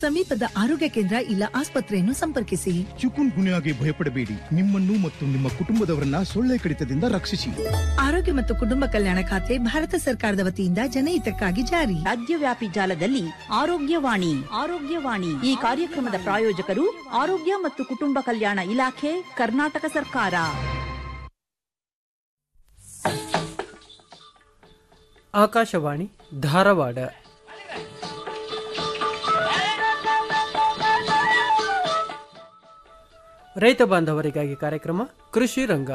ಸಮೀಪದ ಆರೋಗ್ಯ ಕೇಂದ್ರ ಇಲ್ಲ ಆಸ್ಪತ್ರೆಯನ್ನು ಸಂಪರ್ಕಿಸಿ ಚಿಕುನ್ ಗುನ್ಯಾಗೆ ಭಯಪಡಬೇಡಿ ನಿಮ್ಮನ್ನು ಮತ್ತು ನಿಮ್ಮ ಕುಟುಂಬದವರನ್ನ ಸೊಳ್ಳೆ ಕಡಿತದಿಂದ ರಕ್ಷಿಸಿ ಆರೋಗ್ಯ ಮತ್ತು ಕುಟುಂಬ ಕಲ್ಯಾಣ ಖಾತೆ ಭಾರತ ಸರ್ಕಾರದ ವತಿಯಿಂದ ಜನಹಿತಕ್ಕಾಗಿ ಜಾರಿ ರಾಜ್ಯವ್ಯಾಪಿ ಜಾಲದಲ್ಲಿ ಆರೋಗ್ಯವಾಣಿ ಆರೋಗ್ಯವಾಣಿ ಈ ಕಾರ್ಯಕ್ರಮದ ಪ್ರಾಯೋಜಕರು ಆರೋಗ್ಯ ಮತ್ತು ಕುಟುಂಬ ಕಲ್ಯಾಣ ಇಲಾಖೆ ಕರ್ನಾಟಕ ಸರ್ಕಾರ ಆಕಾಶವಾಣಿ ಧಾರವಾಡ ರೈತ ಬಾಂಧವರಿಗಾಗಿ ಕಾರ್ಯಕ್ರಮ ಕೃಷಿ ರಂಗ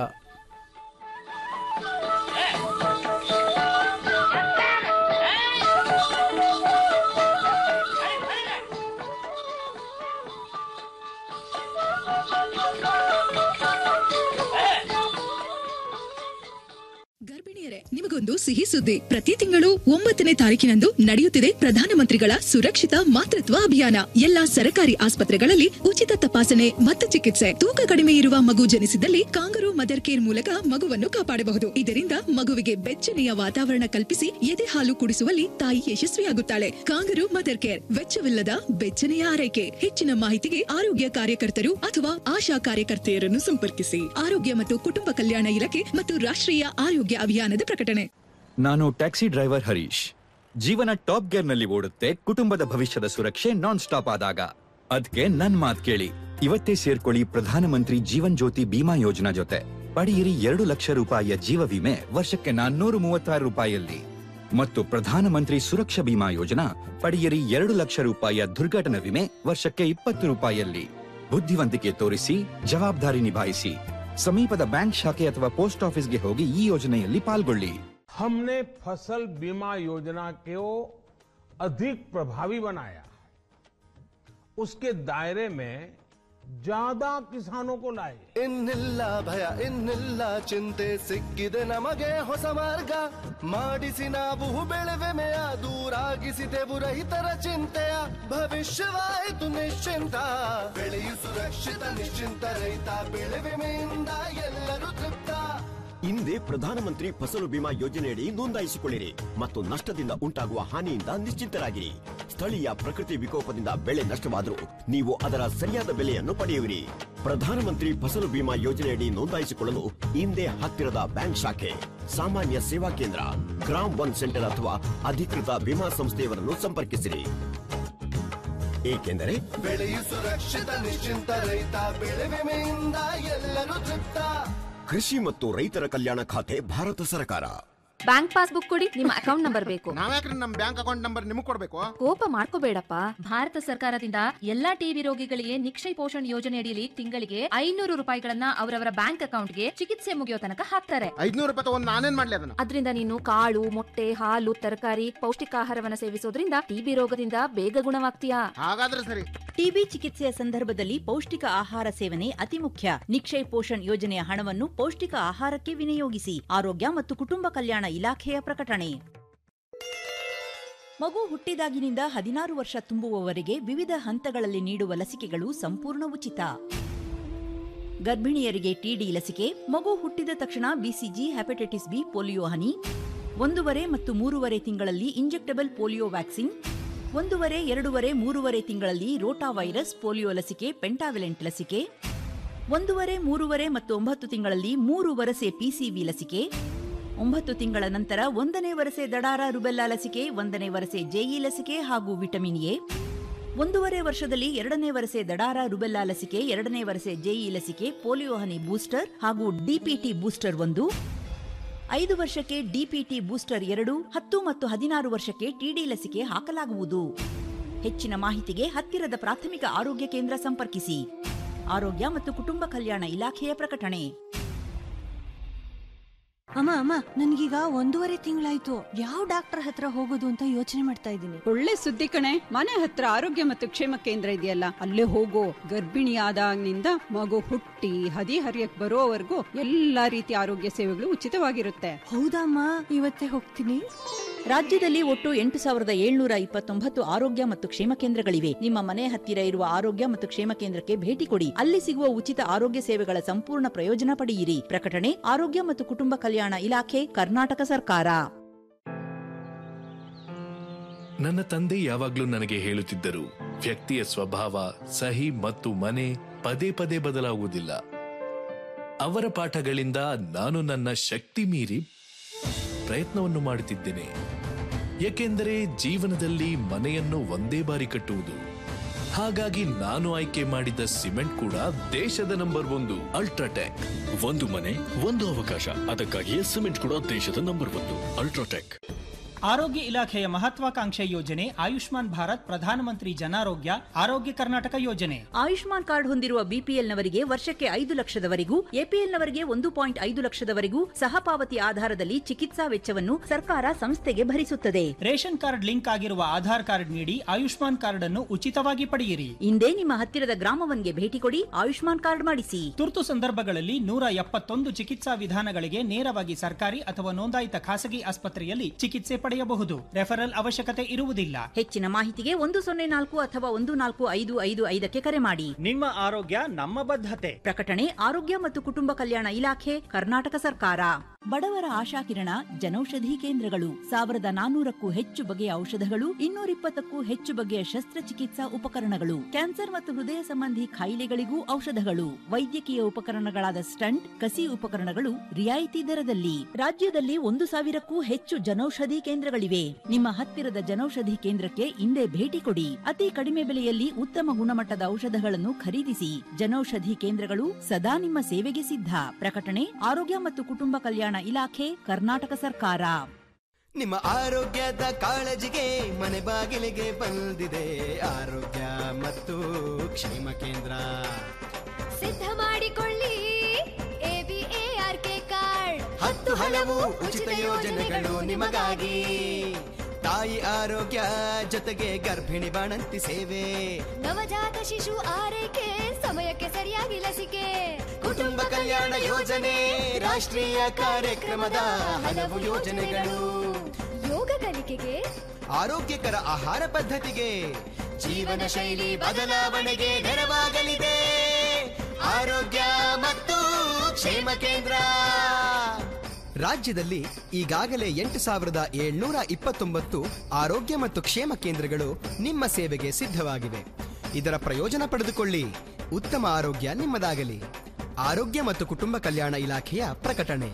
ಗರ್ಭಿಣಿಯರೇ ನಿಮಗೊಂದು ಸಿಹಿ ಸುದ್ದಿ ಪ್ರತಿ ತಿಂಗಳು ಒಂಬತ್ತನೇ ತಾರೀಕಿನಂದು ನಡೆಯುತ್ತಿದೆ ಪ್ರಧಾನಮಂತ್ರಿಗಳ ಸುರಕ್ಷಿತ ಮಾತೃತ್ವ ಅಭಿಯಾನ ಎಲ್ಲಾ ಸರಕಾರಿ ಆಸ್ಪತ್ರೆಗಳಲ್ಲಿ ಉಚಿತ ತಪಾಸಣೆ ಮತ್ತು ಚಿಕಿತ್ಸೆ ತೂಕ ಕಡಿಮೆ ಇರುವ ಮಗು ಜನಿಸಿದಲ್ಲಿ ಕಾಂಗರು ಮದರ್ ಕೇರ್ ಮೂಲಕ ಮಗುವನ್ನು ಕಾಪಾಡಬಹುದು ಇದರಿಂದ ಮಗುವಿಗೆ ಬೆಚ್ಚನೆಯ ವಾತಾವರಣ ಕಲ್ಪಿಸಿ ಎದೆ ಹಾಲು ಕುಡಿಸುವಲ್ಲಿ ತಾಯಿ ಯಶಸ್ವಿಯಾಗುತ್ತಾಳೆ ಕಾಂಗರು ಮದರ್ ಕೇರ್ ವೆಚ್ಚವಿಲ್ಲದ ಬೆಚ್ಚನೆಯ ಆರೈಕೆ ಹೆಚ್ಚಿನ ಮಾಹಿತಿಗೆ ಆರೋಗ್ಯ ಕಾರ್ಯಕರ್ತರು ಅಥವಾ ಆಶಾ ಕಾರ್ಯಕರ್ತೆಯರನ್ನು ಸಂಪರ್ಕಿಸಿ ಆರೋಗ್ಯ ಮತ್ತು ಕುಟುಂಬ ಕಲ್ಯಾಣ ಇಲಾಖೆ ಮತ್ತು ರಾಷ್ಟ್ರೀಯ ಆರೋಗ್ಯ ಅಭಿಯಾನದ ಪ್ರಕಟಣೆ ನಾನು ಟ್ಯಾಕ್ಸಿ ಡ್ರೈವರ್ ಹರೀಶ್ ಜೀವನ ಟಾಪ್ ಗೇರ್ ನಲ್ಲಿ ಓಡುತ್ತೆ ಕುಟುಂಬದ ಭವಿಷ್ಯದ ಸುರಕ್ಷೆ ನಾನ್ ಸ್ಟಾಪ್ ಆದಾಗ ಅದ್ಕೆ ನನ್ ಮಾತ್ ಕೇಳಿ ಇವತ್ತೇ ಸೇರ್ಕೊಳ್ಳಿ ಪ್ರಧಾನಮಂತ್ರಿ ಜೀವನ್ ಜ್ಯೋತಿ ಬಿಮಾ ಯೋಜನಾ ಜೊತೆ ಪಡೆಯಿರಿ ಎರಡು ಲಕ್ಷ ರೂಪಾಯಿಯ ಜೀವ ವಿಮೆ ವರ್ಷಕ್ಕೆ ನಾನ್ನೂರು ಮೂವತ್ತಾರು ರೂಪಾಯಿಯಲ್ಲಿ ಮತ್ತು ಪ್ರಧಾನಮಂತ್ರಿ ಸುರಕ್ಷಾ ಬಿಮಾ ಯೋಜನಾ ಪಡೆಯಿರಿ ಎರಡು ಲಕ್ಷ ರೂಪಾಯಿಯ ದುರ್ಘಟನಾ ವಿಮೆ ವರ್ಷಕ್ಕೆ ಇಪ್ಪತ್ತು ರೂಪಾಯಿಯಲ್ಲಿ ಬುದ್ಧಿವಂತಿಕೆ ತೋರಿಸಿ ಜವಾಬ್ದಾರಿ ನಿಭಾಯಿಸಿ ಸಮೀಪದ ಬ್ಯಾಂಕ್ ಶಾಖೆ ಅಥವಾ ಪೋಸ್ಟ್ ಆಫೀಸ್ಗೆ ಹೋಗಿ ಈ ಯೋಜನೆಯಲ್ಲಿ ಪಾಲ್ಗೊಳ್ಳಿ हमने फसल बीमा योजना को अधिक प्रभावी बनाया उसके दायरे में ज्यादा किसानों को लाए ಇನ್ನಿಲ್ಲ ಭಯ ಇನ್ನಿಲ್ಲ ಚಿಂತೆ ಸಿಕ್ಕಿದೆ ನಮಗೆ ಹೊಸ ಮಾರ್ಗ ಮಾಡಿಸಿ ನಾವು ಬೆಳೆವೆಮೆಯ ದೂರಾಗಿಸಿದೆವು ರೈತರ ಚಿಂತೆಯ ಭವಿಷ್ಯವಾಯಿತು ನಿಶ್ಚಿಂತ ಬೆಳೆಯು ಸುರಕ್ಷಿತ ನಿಶ್ಚಿಂತ ರೈತ ಬೆಳೆವೆಮೆಯಿಂದ ಎಲ್ಲರೂ ತೃಪ್ತ ಹಿಂದೆ ಪ್ರಧಾನಮಂತ್ರಿ ಫಸಲು ಬಿಮಾ ಯೋಜನೆಯಡಿ ನೋಂದಾಯಿಸಿಕೊಳ್ಳಿರಿ ಮತ್ತು ನಷ್ಟದಿಂದ ಉಂಟಾಗುವ ಹಾನಿಯಿಂದ ನಿಶ್ಚಿಂತರಾಗಿರಿ ಸ್ಥಳೀಯ ಪ್ರಕೃತಿ ವಿಕೋಪದಿಂದ ಬೆಳೆ ನಷ್ಟವಾದರೂ ನೀವು ಅದರ ಸರಿಯಾದ ಬೆಲೆಯನ್ನು ಪಡೆಯುವಿರಿ ಪ್ರಧಾನಮಂತ್ರಿ ಫಸಲು ಬಿಮಾ ಯೋಜನೆಯಡಿ ನೋಂದಾಯಿಸಿಕೊಳ್ಳಲು ಹಿಂದೆ ಹತ್ತಿರದ ಬ್ಯಾಂಕ್ ಶಾಖೆ ಸಾಮಾನ್ಯ ಸೇವಾ ಕೇಂದ್ರ ಗ್ರಾಮ್ ಒನ್ ಸೆಂಟರ್ ಅಥವಾ ಅಧಿಕೃತ ವಿಮಾ ಸಂಸ್ಥೆಯವರನ್ನು ಸಂಪರ್ಕಿಸಿರಿ ಏಕೆಂದರೆ ಬೆಳೆಯು ಸುರಕ್ಷಿತ ನಿಶ್ಚಿಂತ ರೈತ ಬೆಳೆ ವಿಮೆಯಿಂದ ಎಲ್ಲರೂ ತೃಪ್ತ ಕೃಷಿ ಮತ್ತು ರೈತರ ಕಲ್ಯಾಣ ಖಾತೆ ಭಾರತ ಸರ್ಕಾರ ಬ್ಯಾಂಕ್ ಪಾಸ್ಬುಕ್ ಕೊಡಿ ನಿಮ್ಮ ಅಕೌಂಟ್ ನಂಬರ್ ಬೇಕು ನಾವ್ಯಾಕ್ರಿ ನಮ್ ಬ್ಯಾಂಕ್ ಅಕೌಂಟ್ ನಂಬರ್ ನಿಮಗ್ ಕೊಡ್ಬೇಕು ಕೋಪ ಮಾಡ್ಕೋಬೇಡಪ್ಪ ಭಾರತ ಸರ್ಕಾರದಿಂದ ಎಲ್ಲಾ ಟಿಬಿ ರೋಗಿಗಳಿಗೆ ನಿಕ್ಷಯ ಪೋಷಣ್ ಯೋಜನೆ ಅಡಿಯಲ್ಲಿ ತಿಂಗಳಿಗೆ ಐನೂರು ರೂಪಾಯಿಗಳನ್ನ ಅವರವರ ಬ್ಯಾಂಕ್ ಅಕೌಂಟ್ಗೆ ಚಿಕಿತ್ಸೆ ಮುಗಿಯೋ ತನಕ ಹಾಕ್ತಾರೆ ಐದ್ನೂರು ರೂಪಾಯಿ ತಗೊಂಡ್ ನಾನೇನ್ ಮಾಡ್ಲಿ ಅದನ್ನ ಅದರಿಂದ ನೀನು ಕಾಳು ಮೊಟ್ಟೆ ಹಾಲು ತರಕಾರಿ ಪೌಷ್ಟಿಕಾಹಾರವನ್ನ ಸೇವಿಸೋದ್ರಿಂದ ಟಿಬಿ ರೋಗದಿಂದ ಬೇಗ ಗುಣವಾಗ್ತೀಯಾ ಹಾಗಾದ್ರೆ ಸರಿ ಟಿಬಿ ಚಿಕಿತ್ಸೆಯ ಸಂದರ್ಭದಲ್ಲಿ ಪೌಷ್ಟಿಕ ಆಹಾರ ಸೇವನೆ ಅತಿ ಮುಖ್ಯ ನಿಕ್ಷಯ್ ಪೋಷಣ್ ಯೋಜನೆಯ ಹಣವನ್ನು ಪೌಷ್ಟಿಕ ಆಹಾರಕ್ಕೆ ವಿನಿಯೋಗಿಸಿ ಆರೋಗ್ಯ ಮತ್ತು ಕುಟುಂಬ ಕಲ್ಯಾಣ ಇಲಾಖೆಯ ಪ್ರಕಟಣೆ ಮಗು ಹುಟ್ಟಿದಾಗಿನಿಂದ ಹದಿನಾರು ವರ್ಷ ತುಂಬುವವರೆಗೆ ವಿವಿಧ ಹಂತಗಳಲ್ಲಿ ನೀಡುವ ಲಸಿಕೆಗಳು ಸಂಪೂರ್ಣ ಉಚಿತ ಗರ್ಭಿಣಿಯರಿಗೆ ಟಿಡಿ ಲಸಿಕೆ ಮಗು ಹುಟ್ಟಿದ ತಕ್ಷಣ ಬಿಸಿಜಿ ಹೆಪಟೈಟಿಸ್ ಬಿ ಪೋಲಿಯೋ ಹನಿ ಒಂದೂವರೆ ಮತ್ತು ಮೂರುವರೆ ತಿಂಗಳಲ್ಲಿ ಇಂಜೆಕ್ಟಬಲ್ ಪೋಲಿಯೋ ವ್ಯಾಕ್ಸಿನ್ ಒಂದೂವರೆ ಎರಡೂವರೆ ಮೂರುವರೆ ತಿಂಗಳಲ್ಲಿ ರೋಟಾ ವೈರಸ್ ಪೋಲಿಯೋ ಲಸಿಕೆ ಪೆಂಟಾವಿಲೆಂಟ್ ಲಸಿಕೆ ಒಂದೂವರೆ ಮೂರುವರೆ ಮತ್ತು ಒಂಬತ್ತು ತಿಂಗಳಲ್ಲಿ ಮೂರು ವರಸೆ ಪಿಸಿವಿ ಲಸಿಕೆ ಒಂಬತ್ತು ತಿಂಗಳ ನಂತರ ಒಂದನೇ ವರಸೆ ದಡಾರ ರುಬೆಲ್ಲಾ ಲಸಿಕೆ ಒಂದನೇ ವರಸೆ ಜೆಇ ಲಸಿಕೆ ಹಾಗೂ ವಿಟಮಿನ್ ಎ ಒಂದೂವರೆ ವರ್ಷದಲ್ಲಿ ಎರಡನೇ ವರಸೆ ದಡಾರ ರುಬೆಲ್ಲಾ ಲಸಿಕೆ ಎರಡನೇ ವರಸೆ ಜೆಇ ಲಸಿಕೆ ಪೋಲಿಯೋ ಹನಿ ಬೂಸ್ಟರ್ ಹಾಗೂ ಡಿಪಿಟಿ ಬೂಸ್ಟರ್ ಒಂದು ಐದು ವರ್ಷಕ್ಕೆ ಡಿಪಿಟಿ ಬೂಸ್ಟರ್ ಎರಡು ಹತ್ತು ಮತ್ತು ಹದಿನಾರು ವರ್ಷಕ್ಕೆ ಟಿಡಿ ಲಸಿಕೆ ಹಾಕಲಾಗುವುದು ಹೆಚ್ಚಿನ ಮಾಹಿತಿಗೆ ಹತ್ತಿರದ ಪ್ರಾಥಮಿಕ ಆರೋಗ್ಯ ಕೇಂದ್ರ ಸಂಪರ್ಕಿಸಿ ಆರೋಗ್ಯ ಮತ್ತು ಕುಟುಂಬ ಕಲ್ಯಾಣ ಇಲಾಖೆಯ ಪ್ರಕಟಣೆ ಅಮ್ಮ ಅಮ್ಮ ನನ್ಗೀಗ ಒಂದೂವರೆ ತಿಂಗಳಾಯ್ತು ಯಾವ ಡಾಕ್ಟರ್ ಹತ್ರ ಹೋಗೋದು ಅಂತ ಯೋಚನೆ ಮಾಡ್ತಾ ಇದ್ದೀನಿ ಒಳ್ಳೆ ಸುದ್ದಿ ಕಣೆ ಮನೆ ಹತ್ರ ಆರೋಗ್ಯ ಮತ್ತು ಕ್ಷೇಮ ಕೇಂದ್ರ ಇದೆಯಲ್ಲ ಅಲ್ಲೇ ಹೋಗೋ ಗರ್ಭಿಣಿ ಆದಾಗಿನಿಂದ ಮಗು ಹುಟ್ಟಿ ಹದಿ ಹರಿಯಕ್ ಬರೋವರೆಗೂ ಎಲ್ಲಾ ರೀತಿಯ ಆರೋಗ್ಯ ಸೇವೆಗಳು ಉಚಿತವಾಗಿರುತ್ತೆ ಹೌದಮ್ಮ ಇವತ್ತೇ ಹೋಗ್ತೀನಿ ರಾಜ್ಯದಲ್ಲಿ ಒಟ್ಟು ಎಂಟು ಸಾವಿರದ ಏಳ್ನೂರ ಇಪ್ಪತ್ತೊಂಬತ್ತು ಆರೋಗ್ಯ ಮತ್ತು ಕ್ಷೇಮ ಕೇಂದ್ರಗಳಿವೆ ನಿಮ್ಮ ಮನೆ ಹತ್ತಿರ ಇರುವ ಆರೋಗ್ಯ ಮತ್ತು ಕ್ಷೇಮ ಕೇಂದ್ರಕ್ಕೆ ಭೇಟಿ ಕೊಡಿ ಅಲ್ಲಿ ಸಿಗುವ ಉಚಿತ ಆರೋಗ್ಯ ಸೇವೆಗಳ ಸಂಪೂರ್ಣ ಪ್ರಯೋಜನ ಪಡೆಯಿರಿ ಪ್ರಕಟಣೆ ಆರೋಗ್ಯ ಮತ್ತು ಕುಟುಂಬ ಕಲ್ಯಾಣ ಇಲಾಖೆ ಕರ್ನಾಟಕ ಸರ್ಕಾರ ನನ್ನ ತಂದೆ ಯಾವಾಗ್ಲೂ ನನಗೆ ಹೇಳುತ್ತಿದ್ದರು ವ್ಯಕ್ತಿಯ ಸ್ವಭಾವ ಸಹಿ ಮತ್ತು ಮನೆ ಪದೇ ಪದೇ ಬದಲಾಗುವುದಿಲ್ಲ ಅವರ ಪಾಠಗಳಿಂದ ನಾನು ನನ್ನ ಶಕ್ತಿ ಮೀರಿ ಪ್ರಯತ್ನವನ್ನು ಮಾಡುತ್ತಿದ್ದೇನೆ ಏಕೆಂದರೆ ಜೀವನದಲ್ಲಿ ಮನೆಯನ್ನು ಒಂದೇ ಬಾರಿ ಕಟ್ಟುವುದು ಹಾಗಾಗಿ ನಾನು ಆಯ್ಕೆ ಮಾಡಿದ ಸಿಮೆಂಟ್ ಕೂಡ ದೇಶದ ನಂಬರ್ ಒಂದು ಅಲ್ಟ್ರಾಟೆಕ್ ಒಂದು ಮನೆ ಒಂದು ಅವಕಾಶ ಅದಕ್ಕಾಗಿಯೇ ಸಿಮೆಂಟ್ ಕೂಡ ದೇಶದ ನಂಬರ್ ಒಂದು ಅಲ್ಟ್ರಾಟೆಕ್ ಆರೋಗ್ಯ ಇಲಾಖೆಯ ಮಹತ್ವಾಕಾಂಕ್ಷೆ ಯೋಜನೆ ಆಯುಷ್ಮಾನ್ ಭಾರತ್ ಪ್ರಧಾನಮಂತ್ರಿ ಜನಾರೋಗ್ಯ ಆರೋಗ್ಯ ಕರ್ನಾಟಕ ಯೋಜನೆ ಆಯುಷ್ಮಾನ್ ಕಾರ್ಡ್ ಹೊಂದಿರುವ ಬಿಪಿಎಲ್ನವರಿಗೆ ವರ್ಷಕ್ಕೆ ಐದು ಲಕ್ಷದವರೆಗೂ ಎಪಿಎಲ್ನವರಿಗೆ ಒಂದು ಪಾಯಿಂಟ್ ಐದು ಲಕ್ಷದವರೆಗೂ ಸಹಪಾವತಿ ಆಧಾರದಲ್ಲಿ ಚಿಕಿತ್ಸಾ ವೆಚ್ಚವನ್ನು ಸರ್ಕಾರ ಸಂಸ್ಥೆಗೆ ಭರಿಸುತ್ತದೆ ರೇಷನ್ ಕಾರ್ಡ್ ಲಿಂಕ್ ಆಗಿರುವ ಆಧಾರ್ ಕಾರ್ಡ್ ನೀಡಿ ಆಯುಷ್ಮಾನ್ ಕಾರ್ಡ್ ಅನ್ನು ಉಚಿತವಾಗಿ ಪಡೆಯಿರಿ ಇಂದೇ ನಿಮ್ಮ ಹತ್ತಿರದ ಗ್ರಾಮವನ್ಗೆ ಭೇಟಿ ಕೊಡಿ ಆಯುಷ್ಮಾನ್ ಕಾರ್ಡ್ ಮಾಡಿಸಿ ತುರ್ತು ಸಂದರ್ಭಗಳಲ್ಲಿ ನೂರ ಎಪ್ಪತ್ತೊಂದು ಚಿಕಿತ್ಸಾ ವಿಧಾನಗಳಿಗೆ ನೇರವಾಗಿ ಸರ್ಕಾರಿ ಅಥವಾ ನೋಂದಾಯಿತ ಖಾಸಗಿ ಆಸ್ಪತ್ರೆಯಲ್ಲಿ ಚಿಕಿತ್ಸೆ ಪಡೆಯಬಹುದು ರೆಫರಲ್ ಅವಶ್ಯಕತೆ ಇರುವುದಿಲ್ಲ ಹೆಚ್ಚಿನ ಮಾಹಿತಿಗೆ ಒಂದು ಸೊನ್ನೆ ನಾಲ್ಕು ಅಥವಾ ಒಂದು ನಾಲ್ಕು ಐದು ಐದು ಐದಕ್ಕೆ ಕರೆ ಮಾಡಿ ನಿಮ್ಮ ಆರೋಗ್ಯ ನಮ್ಮ ಬದ್ಧತೆ ಪ್ರಕಟಣೆ ಆರೋಗ್ಯ ಮತ್ತು ಕುಟುಂಬ ಕಲ್ಯಾಣ ಇಲಾಖೆ ಕರ್ನಾಟಕ ಸರ್ಕಾರ ಬಡವರ ಆಶಾಕಿರಣ ಜನೌಷಧಿ ಕೇಂದ್ರಗಳು ಸಾವಿರದ ನಾನೂರಕ್ಕೂ ಹೆಚ್ಚು ಬಗೆಯ ಔಷಧಗಳು ಇನ್ನೂರಿಪ್ಪತ್ತಕ್ಕೂ ಹೆಚ್ಚು ಬಗೆಯ ಶಸ್ತ್ರಚಿಕಿತ್ಸಾ ಉಪಕರಣಗಳು ಕ್ಯಾನ್ಸರ್ ಮತ್ತು ಹೃದಯ ಸಂಬಂಧಿ ಕಾಯಿಲೆಗಳಿಗೂ ಔಷಧಗಳು ವೈದ್ಯಕೀಯ ಉಪಕರಣಗಳಾದ ಸ್ಟಂಟ್ ಕಸಿ ಉಪಕರಣಗಳು ರಿಯಾಯಿತಿ ದರದಲ್ಲಿ ರಾಜ್ಯದಲ್ಲಿ ಒಂದು ಸಾವಿರಕ್ಕೂ ಹೆಚ್ಚು ಜನೌಷಧಿ ಕೇಂದ್ರಗಳಿವೆ ನಿಮ್ಮ ಹತ್ತಿರದ ಜನೌಷಧಿ ಕೇಂದ್ರಕ್ಕೆ ಇಂದೇ ಭೇಟಿ ಕೊಡಿ ಅತಿ ಕಡಿಮೆ ಬೆಲೆಯಲ್ಲಿ ಉತ್ತಮ ಗುಣಮಟ್ಟದ ಔಷಧಗಳನ್ನು ಖರೀದಿಸಿ ಜನೌಷಧಿ ಕೇಂದ್ರಗಳು ಸದಾ ನಿಮ್ಮ ಸೇವೆಗೆ ಸಿದ್ಧ ಪ್ರಕಟಣೆ ಆರೋಗ್ಯ ಮತ್ತು ಕುಟುಂಬ ಕಲ್ಯಾಣ ಇಲಾಖೆ ಕರ್ನಾಟಕ ಸರ್ಕಾರ ನಿಮ್ಮ ಆರೋಗ್ಯದ ಕಾಳಜಿಗೆ ಮನೆ ಬಾಗಿಲಿಗೆ ಬಂದಿದೆ ಆರೋಗ್ಯ ಮತ್ತು ಕ್ಷೇಮ ಕೇಂದ್ರ ಸಿದ್ಧ ಮಾಡಿಕೊಳ್ಳಿ ಎಬಿಎಆರ್ಕೆ ಕಾರ್ಡ್ ಹತ್ತು ಹಲವು ಉಚಿತ ಯೋಜನೆಗಳು ನಿಮಗಾಗಿ ತಾಯಿ ಆರೋಗ್ಯ ಜೊತೆಗೆ ಗರ್ಭಿಣಿ ಬಾಣಂತಿ ಸೇವೆ ನವಜಾತ ಶಿಶು ಆರೈಕೆ ಸಮಯಕ್ಕೆ ಸರಿಯಾಗಿ ಲಸಿಕೆ ಕುಟುಂಬ ಕಲ್ಯಾಣ ಯೋಜನೆ ರಾಷ್ಟ್ರೀಯ ಕಾರ್ಯಕ್ರಮದ ಹಲವು ಯೋಜನೆಗಳು ಯೋಗ ಕಲಿಕೆಗೆ ಆರೋಗ್ಯಕರ ಆಹಾರ ಪದ್ಧತಿಗೆ ಜೀವನ ಶೈಲಿ ಬದಲಾವಣೆಗೆ ನೆರವಾಗಲಿದೆ ಆರೋಗ್ಯ ಮತ್ತು ಕ್ಷೇಮ ಕೇಂದ್ರ ರಾಜ್ಯದಲ್ಲಿ ಈಗಾಗಲೇ ಎಂಟು ಸಾವಿರದ ಏಳ್ನೂರ ಇಪ್ಪತ್ತೊಂಬತ್ತು ಆರೋಗ್ಯ ಮತ್ತು ಕ್ಷೇಮ ಕೇಂದ್ರಗಳು ನಿಮ್ಮ ಸೇವೆಗೆ ಸಿದ್ಧವಾಗಿವೆ ಇದರ ಪ್ರಯೋಜನ ಪಡೆದುಕೊಳ್ಳಿ ಉತ್ತಮ ಆರೋಗ್ಯ ನಿಮ್ಮದಾಗಲಿ ಆರೋಗ್ಯ ಮತ್ತು ಕುಟುಂಬ ಕಲ್ಯಾಣ ಇಲಾಖೆಯ ಪ್ರಕಟಣೆ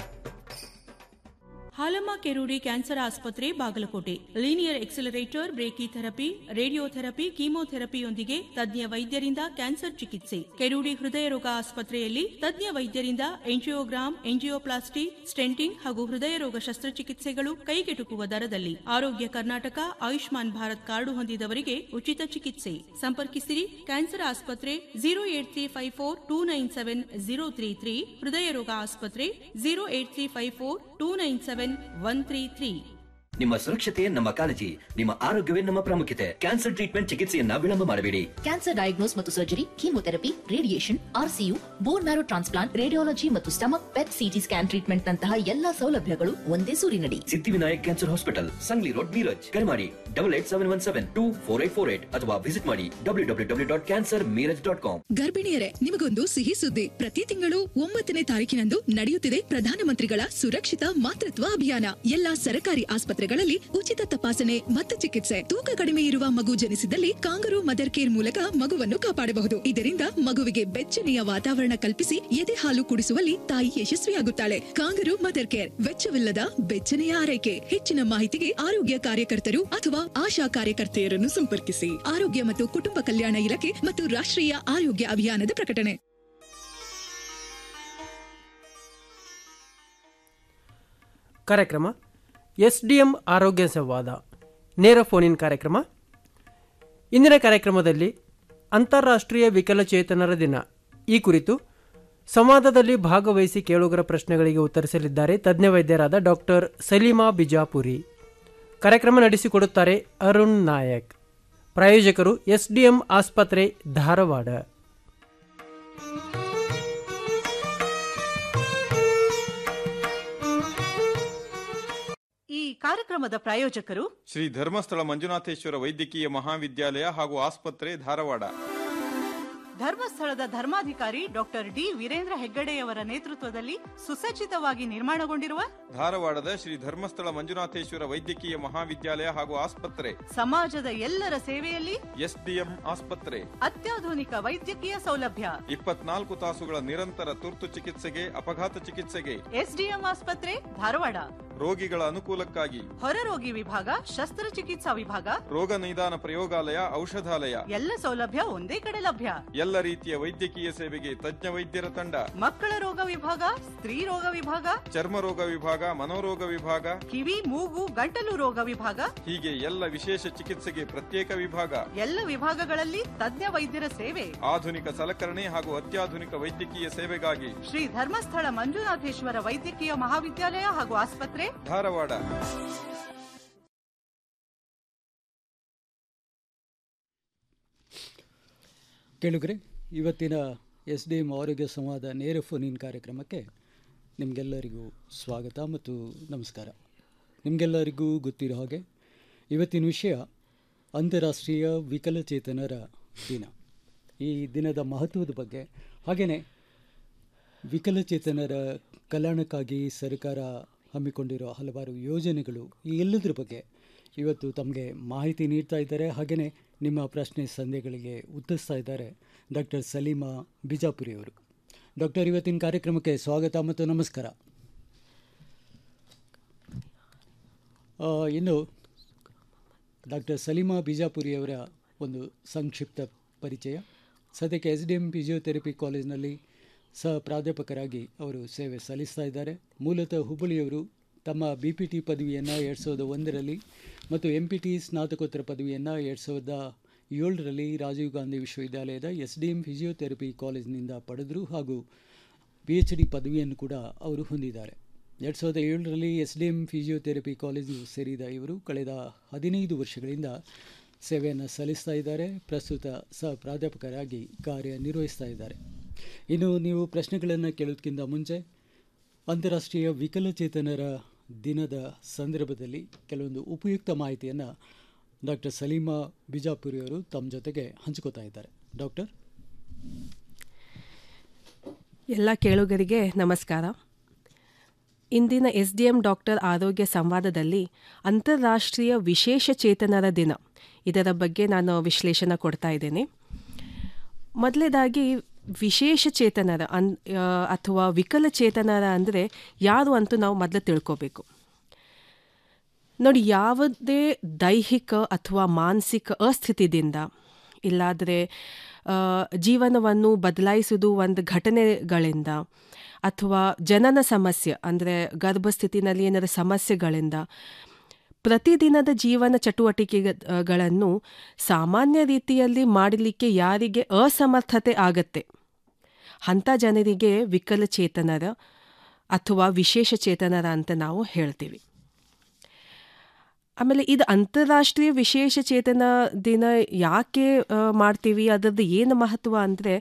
ಹಾಲಮ್ಮ ಕೆರೂಡಿ ಕ್ಯಾನ್ಸರ್ ಆಸ್ಪತ್ರೆ Bagalkote linear accelerator brachytherapy radiotherapy ಕೀಮೋಥೆರಪಿಯೊಂದಿಗೆ ತಜ್ಞ ವೈದ್ಯರಿಂದ ಕ್ಯಾನ್ಸರ್ ಚಿಕಿತ್ಸೆ ಕೆರೂಡಿ ಹೃದಯ ರೋಗ ಆಸ್ಪತ್ರೆಯಲ್ಲಿ ತಜ್ಞ ವೈದ್ಯರಿಂದ ಎಂಜಿಯೋಗ್ರಾಮ್ ಎಂಜಿಯೋಪ್ಲಾಸ್ಟಿ ಸ್ಟೆಂಟಿಂಗ್ ಹಾಗೂ ಹೃದಯ ರೋಗ ಶಸ್ತ್ರಚಿಕಿತ್ಸೆಗಳು ಕೈಗೆಟುಕುವ ದರದಲ್ಲಿ ಆರೋಗ್ಯ ಕರ್ನಾಟಕ ಆಯುಷ್ಮಾನ್ ಭಾರತ್ ಕಾರ್ಡು ಹೊಂದಿದವರಿಗೆ ಉಚಿತ ಚಿಕಿತ್ಸೆ ಸಂಪರ್ಕಿಸಿರಿ ಕ್ಯಾನ್ಸರ್ ಆಸ್ಪತ್ರೆ zero eight three five four two nine seven zero three three ಹೃದಯ ರೋಗ ಆಸ್ಪತ್ರೆ zero eight three five four two nine seven one three three ನಿಮ್ಮ ಸುರಕ್ಷತೆ ನಮ್ಮ ಕಾಳಜಿ ನಿಮ್ಮ ಆರೋಗ್ಯವೇ ನಮ್ಮ ಪ್ರಾಮುಖ್ಯತೆ ಕ್ಯಾನ್ಸರ್ ಟ್ರೀಟ್ಮೆಂಟ್ ಚಿಕಿತ್ಸೆಯನ್ನ ವಿಳಂಬ ಮಾಡಬೇಡಿ ಕ್ಯಾನ್ಸರ್ ಡಯಾಗ್ನೋಸ್ ಮತ್ತು surgery chemotherapy radiation RCU bone marrow transplant radiology ಮತ್ತು stomach PET CT scan treatment ನಂತಹ ಎಲ್ಲಾ ಸೌಲಭ್ಯಗಳು ಒಂದೇ ಸೂರಿನಡಿ Siddhivinayak cancer hospital Sangli road Miraj ಕರೆ ಮಾಡಿ double eight seven one seven two four eight four eight ಅಥವಾ ವಿಸಿಟ್ ಮಾಡಿ W W W dot cancer Miraj dot com ಗರ್ಭಿಣಿಯರೇ ನಿಮಗೊಂದು ಸಿಹಿ ಸುದ್ದಿ ಪ್ರತಿ ತಿಂಗಳು ಒಂಬತ್ತನೇ ತಾರೀಕಿನಂದು ನಡೆಯುತ್ತಿದೆ ಪ್ರಧಾನಮಂತ್ರಿಗಳ ಸುರಕ್ಷಿತ ಮಾತೃತ್ವ ಅಭಿಯಾನ ಎಲ್ಲಾ ಸರ್ಕಾರಿ ಆಸ್ಪತ್ರೆಗಳಲ್ಲಿ ಉಚಿತ ತಪಾಸಣೆ ಮತ್ತು ಚಿಕಿತ್ಸೆ ತೂಕ ಕಡಿಮೆ ಇರುವ ಮಗು ಜನಿಸಿದಲ್ಲಿ ಕಾಂಗರು ಮದರ್ ಕೇರ್ ಮೂಲಕ ಮಗುವನ್ನು ಕಾಪಾಡಬಹುದು ಇದರಿಂದ ಮಗುವಿಗೆ ಬೆಚ್ಚನೆಯ ವಾತಾವರಣ ಕಲ್ಪಿಸಿ ಎದೆ ಹಾಲು ಕುಡಿಸುವಲ್ಲಿ ತಾಯಿ ಯಶಸ್ವಿಯಾಗುತ್ತಾಳೆ ಕಾಂಗರು ಮದರ್ ಕೇರ್ ವೆಚ್ಚವಿಲ್ಲದ ಬೆಚ್ಚನೆಯ ಆರೈಕೆ ಹೆಚ್ಚಿನ ಮಾಹಿತಿಗೆ ಆರೋಗ್ಯ ಕಾರ್ಯಕರ್ತರು ಅಥವಾ ಆಶಾ ಕಾರ್ಯಕರ್ತೆಯರನ್ನು ಸಂಪರ್ಕಿಸಿ ಆರೋಗ್ಯ ಮತ್ತು ಕುಟುಂಬ ಕಲ್ಯಾಣ ಇಲಾಖೆ ಮತ್ತು ರಾಷ್ಟ್ರೀಯ ಆರೋಗ್ಯ ಅಭಿಯಾನದ ಪ್ರಕಟಣೆ ಕಾರ್ಯಕ್ರಮ ಎಸ್ಡಿಎಂ ಆರೋಗ್ಯ ಸಂವಾದ ನೇರ ಫೋನಿನ್ ಕಾರ್ಯಕ್ರಮ ಇಂದಿನ ಕಾರ್ಯಕ್ರಮದಲ್ಲಿ ಅಂತಾರಾಷ್ಟ್ರೀಯ ವಿಕಲಚೇತನರ ದಿನ ಈ ಕುರಿತು ಸಂವಾದದಲ್ಲಿ ಭಾಗವಹಿಸಿ ಕೇಳುಗರ ಪ್ರಶ್ನೆಗಳಿಗೆ ಉತ್ತರಿಸಲಿದ್ದಾರೆ ತಜ್ಞ ವೈದ್ಯರಾದ ಡಾಕ್ಟರ್ ಸಲೀಮಾ ಬಿಜಾಪುರಿ ಕಾರ್ಯಕ್ರಮ ನಡೆಸಿಕೊಡುತ್ತಾರೆ ಅರುಣ್ ನಾಯಕ್ ಪ್ರಾಯೋಜಕರು ಎಸ್ಡಿಎಂ ಆಸ್ಪತ್ರೆ ಧಾರವಾಡ ಈ ಕಾರ್ಯಕ್ರಮದ ಪ್ರಾಯೋಜಕರು ಶ್ರೀ ಧರ್ಮಸ್ಥಳ ಮಂಜುನಾಥೇಶ್ವರ ವೈದ್ಯಕೀಯ ಮಹಾವಿದ್ಯಾಲಯ ಹಾಗೂ ಆಸ್ಪತ್ರೆ ಧಾರವಾಡ ಧರ್ಮಸ್ಥಳದ ಧರ್ಮಾಧಿಕಾರಿ ಡಾಕ್ಟರ್ ಡಿ ವೀರೇಂದ್ರ ಹೆಗ್ಗಡೆಯವರ ನೇತೃತ್ವದಲ್ಲಿ ಸುಸಜ್ಜಿತವಾಗಿ ನಿರ್ಮಾಣಗೊಂಡಿರುವ ಧಾರವಾಡದ ಶ್ರೀ ಧರ್ಮಸ್ಥಳ ಮಂಜುನಾಥೇಶ್ವರ ವೈದ್ಯಕೀಯ ಮಹಾವಿದ್ಯಾಲಯ ಹಾಗೂ ಆಸ್ಪತ್ರೆ ಸಮಾಜದ ಎಲ್ಲರ ಸೇವೆಯಲ್ಲಿ ಎಸ್ಡಿಎಂ ಆಸ್ಪತ್ರೆ ಅತ್ಯಾಧುನಿಕ ವೈದ್ಯಕೀಯ ಸೌಲಭ್ಯ ಇಪ್ಪತ್ನಾಲ್ಕು ತಾಸುಗಳ ನಿರಂತರ ತುರ್ತು ಚಿಕಿತ್ಸೆಗೆ ಅಪಘಾತ ಚಿಕಿತ್ಸೆಗೆ ಎಸ್ಡಿಎಂ ಆಸ್ಪತ್ರೆ ಧಾರವಾಡ ರೋಗಿಗಳ ಅನುಕೂಲಕ್ಕಾಗಿ ಹೊರರೋಗಿ ವಿಭಾಗ ಶಸ್ತ್ರಚಿಕಿತ್ಸಾ ವಿಭಾಗ ರೋಗ ನಿದಾನ ಪ್ರಯೋಗಾಲಯ ಔಷಧಾಲಯ ಎಲ್ಲ ಸೌಲಭ್ಯ ಒಂದೇ ಕಡೆ ಲಭ್ಯ ಎಲ್ಲ ರೀತಿಯ ವೈದ್ಯಕೀಯ ಸೇವೆಗೆ ತಜ್ಞ ವೈದ್ಯರ ತಂಡ ಮಕ್ಕಳ ರೋಗ ವಿಭಾಗ ಸ್ತ್ರೀ ರೋಗ ವಿಭಾಗ ಚರ್ಮ ರೋಗ ವಿಭಾಗ ಮನೋರೋಗ ವಿಭಾಗ ಕಿವಿ ಮೂಗು ಗಂಟಲು ರೋಗ ವಿಭಾಗ ಹೀಗೆ ಎಲ್ಲ ವಿಶೇಷ ಚಿಕಿತ್ಸೆಗೆ ಪ್ರತ್ಯೇಕ ವಿಭಾಗ ಎಲ್ಲ ವಿಭಾಗಗಳಲ್ಲಿ ತಜ್ಞ ವೈದ್ಯರ ಸೇವೆ ಆಧುನಿಕ ಸಲಕರಣೆ ಹಾಗೂ ಅತ್ಯಾಧುನಿಕ ವೈದ್ಯಕೀಯ ಸೇವೆಗಾಗಿ ಶ್ರೀ ಧರ್ಮಸ್ಥಳ ಮಂಜುನಾಥೇಶ್ವರ ವೈದ್ಯಕೀಯ ಮಹಾವಿದ್ಯಾಲಯ ಹಾಗೂ ಆಸ್ಪತ್ರೆ ಧಾರವಾಡ ಕೇಳುಗರೆ ಇವತ್ತಿನ ಎಸ್ ಡಿ ಎಂ ಆರೋಗ್ಯ ಸಂವಾದ ನೇರ ಫೋನ್ ಇನ್ ಕಾರ್ಯಕ್ರಮಕ್ಕೆ ನಿಮಗೆಲ್ಲರಿಗೂ ಸ್ವಾಗತ ಮತ್ತು ನಮಸ್ಕಾರ ನಿಮಗೆಲ್ಲರಿಗೂ ಗೊತ್ತಿರೋ ಹಾಗೆ ಇವತ್ತಿನ ವಿಷಯ ಅಂತಾರಾಷ್ಟ್ರೀಯ ವಿಕಲಚೇತನರ ದಿನ ಈ ದಿನದ ಮಹತ್ವದ ಬಗ್ಗೆ ಹಾಗೆಯೇ ವಿಕಲಚೇತನರ ಕಲ್ಯಾಣಕ್ಕಾಗಿ ಸರ್ಕಾರ ಹಮ್ಮಿಕೊಂಡಿರೋ ಹಲವಾರು ಯೋಜನೆಗಳು ಈ ಎಲ್ಲದರ ಬಗ್ಗೆ ಇವತ್ತು ತಮಗೆ ಮಾಹಿತಿ ನೀಡ್ತಾ ಇದ್ದಾರೆ ಹಾಗೆಯೇ ನಿಮ್ಮ ಪ್ರಶ್ನೆ ಸಂದೇಹಗಳಿಗೆ ಉತ್ತರಿಸ್ತಾ ಇದ್ದಾರೆ ಡಾಕ್ಟರ್ ಸಲೀಮಾ ಬಿಜಾಪುರಿಯವರು ಡಾಕ್ಟರ್ ಇವತ್ತಿನ ಕಾರ್ಯಕ್ರಮಕ್ಕೆ ಸ್ವಾಗತ ಮತ್ತು ನಮಸ್ಕಾರ ಆ, ಇನ್ನು ಡಾಕ್ಟರ್ ಸಲೀಮಾ ಬಿಜಾಪುರಿಯವರ ಒಂದು ಸಂಕ್ಷಿಪ್ತ ಪರಿಚಯ ಸದ್ಯಕ್ಕೆ ಎಸ್ ಡಿ ಎಂ ಫಿಸಿಯೋಥೆರಪಿ ಕಾಲೇಜಿನಲ್ಲಿ ಸಹ ಪ್ರಾಧ್ಯಾಪಕರಾಗಿ ಅವರು ಸೇವೆ ಸಲ್ಲಿಸ್ತಾ ಇದ್ದಾರೆ ಮೂಲತಃ ಹುಬ್ಬಳ್ಳಿಯವರು ತಮ್ಮ ಬಿ ಪಿ ಟಿ ಪದವಿಯನ್ನು ಎರಡು ಸಾವಿರದ ಒಂದರಲ್ಲಿ ಮತ್ತು ಎಂ ಪಿ ಟಿ ಸ್ನಾತಕೋತ್ತರ ಪದವಿಯನ್ನು ಎರಡು ಸಾವಿರದ ಏಳರಲ್ಲಿ ರಾಜೀವ್ ಗಾಂಧಿ ವಿಶ್ವವಿದ್ಯಾಲಯದ ಎಸ್ ಡಿ ಎಂ ಫಿಸಿಯೋಥೆರಪಿ ಕಾಲೇಜಿನಿಂದ ಪಡೆದರು ಹಾಗೂ ಪಿ ಎಚ್ ಡಿ ಪದವಿಯನ್ನು ಕೂಡ ಅವರು ಹೊಂದಿದ್ದಾರೆ ಎರಡು ಸಾವಿರದ ಏಳರಲ್ಲಿ S D M physiotherapy college ಸೇರಿದ ಇವರು ಕಳೆದ ಹದಿನೈದು ವರ್ಷಗಳಿಂದ ಸೇವೆಯನ್ನು ಸಲ್ಲಿಸ್ತಾ ಇದ್ದಾರೆ ಪ್ರಸ್ತುತ ಸಹ ಪ್ರಾಧ್ಯಾಪಕರಾಗಿ ಕಾರ್ಯನಿರ್ವಹಿಸ್ತಾ ಇದ್ದಾರೆ ಇನ್ನು ನೀವು ಪ್ರಶ್ನೆಗಳನ್ನು ಕೇಳೋದಕ್ಕಿಂತ ಮುಂಚೆ ಅಂತಾರಾಷ್ಟ್ರೀಯ ವಿಕಲಚೇತನರ ದಿನದ ಸಂದರ್ಭದಲ್ಲಿ ಕೆಲವೊಂದು ಉಪಯುಕ್ತ ಮಾಹಿತಿಯನ್ನು ಡಾಕ್ಟರ್ ಸಲೀಮಾ ಬಿಜಾಪುರಿಯವರು ತಮ್ಮ ಜೊತೆಗೆ ಹಂಚ್ಕೋತಾ ಇದ್ದಾರೆ ಡಾಕ್ಟರ್ ಎಲ್ಲ ಕೇಳುಗರಿಗೆ ನಮಸ್ಕಾರ ಇಂದಿನ ಎಸ್ ಡಿ ಎಂ ಡಾಕ್ಟರ್ ಆರೋಗ್ಯ ಸಂವಾದದಲ್ಲಿ ಅಂತಾರಾಷ್ಟ್ರೀಯ ವಿಶೇಷ ಚೇತನರ ದಿನ ಇದರ ಬಗ್ಗೆ ನಾನು ವಿಶ್ಲೇಷಣೆ ಕೊಡ್ತಾ ಇದ್ದೇನೆ ಮೊದಲೇದಾಗಿ ವಿಶೇಷ ಚೇತನರ ಅನ್ ಆ, ಅಥವಾ ವಿಕಲಚೇತನರ ಅಂದರೆ ಯಾರು ಅಂತೂ ನಾವು ಮೊದಲು ತಿಳ್ಕೋಬೇಕು ನೋಡಿ ಯಾವುದೇ ದೈಹಿಕ ಅಥವಾ ಮಾನಸಿಕ ಅಸ್ಥಿತಿದಿಂದ ಇಲ್ಲಾದರೆ ಆ, ಜೀವನವನ್ನು ಬದಲಾಯಿಸುವುದು ಒಂದು ಘಟನೆಗಳಿಂದ ಅಥವಾ ಜನನ ಸಮಸ್ಯೆ ಅಂದರೆ ಗರ್ಭಸ್ಥಿತಿನಲ್ಲಿ ಏನಾದರೂ ಸಮಸ್ಯೆಗಳಿಂದ ಪ್ರತಿದಿನದ ಜೀವನ ಚಟುವಟಿಕೆಗಳನ್ನು ಸಾಮಾನ್ಯ ರೀತಿಯಲ್ಲಿ ಮಾಡಲಿಕ್ಕೆ ಯಾರಿಗೆ ಅಸಮರ್ಥತೆ ಆಗತ್ತೆ ಅಂಥ ಜನರಿಗೆ ವಿಕಲಚೇತನರ ಅಥವಾ ವಿಶೇಷ ಚೇತನರ ಅಂತ ನಾವು ಹೇಳ್ತೀವಿ ಆಮೇಲೆ ಇದು ಅಂತಾರಾಷ್ಟ್ರೀಯ ವಿಶೇಷ ಚೇತನ ದಿನ ಯಾಕೆ ಆ, ಮಾಡ್ತೀವಿ ಅದರದ್ದು ಏನು ಮಹತ್ವ ಅಂದರೆ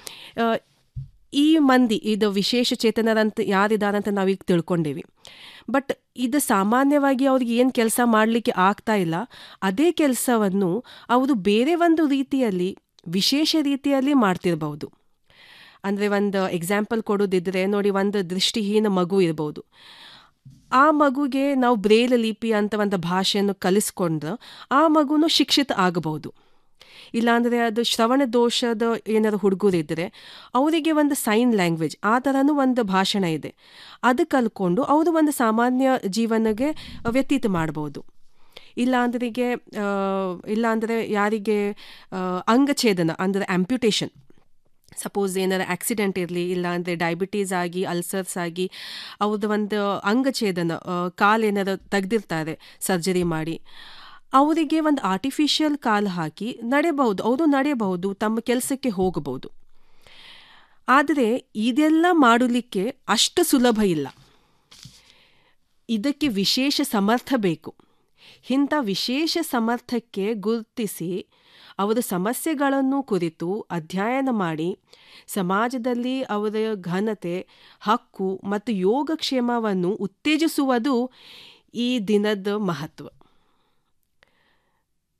ಈ ಮಂದಿ ಇದು ವಿಶೇಷ ಚೇತನರಂತ ಯಾರಿದಾರಂತ ನಾವೀಗ ತಿಳ್ಕೊಂಡೇವಿ ಬಟ್ ಇದು ಸಾಮಾನ್ಯವಾಗಿ ಅವ್ರಿಗೆ ಏನು ಕೆಲಸ ಮಾಡಲಿಕ್ಕೆ ಆಗ್ತಾ ಇಲ್ಲ ಅದೇ ಕೆಲಸವನ್ನು ಅವರು ಬೇರೆ ಒಂದು ರೀತಿಯಲ್ಲಿ ವಿಶೇಷ ರೀತಿಯಲ್ಲಿ ಮಾಡ್ತಿರ್ಬೋದು ಅಂದರೆ ಒಂದು ಎಕ್ಸಾಂಪಲ್ ಕೊಡೋದಿದ್ರೆ ನೋಡಿ ಒಂದು ದೃಷ್ಟಿಹೀನ ಮಗು ಇರ್ಬೋದು ಆ ಮಗುಗೆ ನಾವು ಬ್ರೇಲ್ ಲಿಪಿ ಅಂತ ಒಂದು ಭಾಷೆಯನ್ನು ಕಲಿಸ್ಕೊಂಡು ಆ ಮಗುನು ಶಿಕ್ಷಿತ ಆಗಬಹುದು ಇಲ್ಲಾಂದರೆ ಅದು ಶ್ರವಣ ದೋಷದ ಏನಾದ್ರು ಹುಡುಗರಿದ್ದರೆ ಅವರಿಗೆ ಒಂದು ಸೈನ್ ಲ್ಯಾಂಗ್ವೇಜ್ ಆ ಥರನೂ ಒಂದು ಭಾಷಣ ಇದೆ ಅದು ಕಲ್ಕೊಂಡು ಅವರು ಒಂದು ಸಾಮಾನ್ಯ ಜೀವನಗೆ ವ್ಯತೀತ ಮಾಡ್ಬೋದು ಇಲ್ಲಾಂದ್ರಿಗೆ ಇಲ್ಲಾಂದರೆ ಯಾರಿಗೆ ಆ, ಅಂಗಛೇದನ ಅಂದರೆ ಆಂಪ್ಯುಟೇಷನ್ ಸಪೋಸ್ ಏನಾರ ಆಕ್ಸಿಡೆಂಟ್ ಇರಲಿ ಇಲ್ಲ ಅಂದರೆ ಡಯಾಬಿಟೀಸ್ ಆಗಿ ಅಲ್ಸರ್ಸ್ ಆಗಿ ಅವ್ರದ್ದು ಒಂದು ಅಂಗಛೇದನ ಆ, ಕಾಲು ಏನಾರ ತೆಗ್ದಿರ್ತಾರೆ ಸರ್ಜರಿ ಮಾಡಿ ಅವರಿಗೆ ಒಂದು ಆರ್ಟಿಫಿಷಿಯಲ್ ಕಾಲು ಹಾಕಿ ನಡೆಯಬಹುದು ಅವರು ನಡೆಯಬಹುದು ತಮ್ಮ ಕೆಲಸಕ್ಕೆ ಹೋಗಬಹುದು ಆದರೆ ಇದೆಲ್ಲ ಮಾಡಲಿಕ್ಕೆ ಅಷ್ಟು ಸುಲಭ ಇಲ್ಲ ಇದಕ್ಕೆ ವಿಶೇಷ ಸಮರ್ಥ ಬೇಕು ಇಂಥ ವಿಶೇಷ ಸಮರ್ಥಕ್ಕೆ ಗುರುತಿಸಿ ಅವರ ಸಮಸ್ಯೆಗಳನ್ನು ಕುರಿತು ಅಧ್ಯಯನ ಮಾಡಿ ಸಮಾಜದಲ್ಲಿ ಅವರ ಘನತೆ ಹಕ್ಕು ಮತ್ತು ಯೋಗಕ್ಷೇಮವನ್ನು ಉತ್ತೇಜಿಸುವುದು ಈ ದಿನದ ಮಹತ್ವ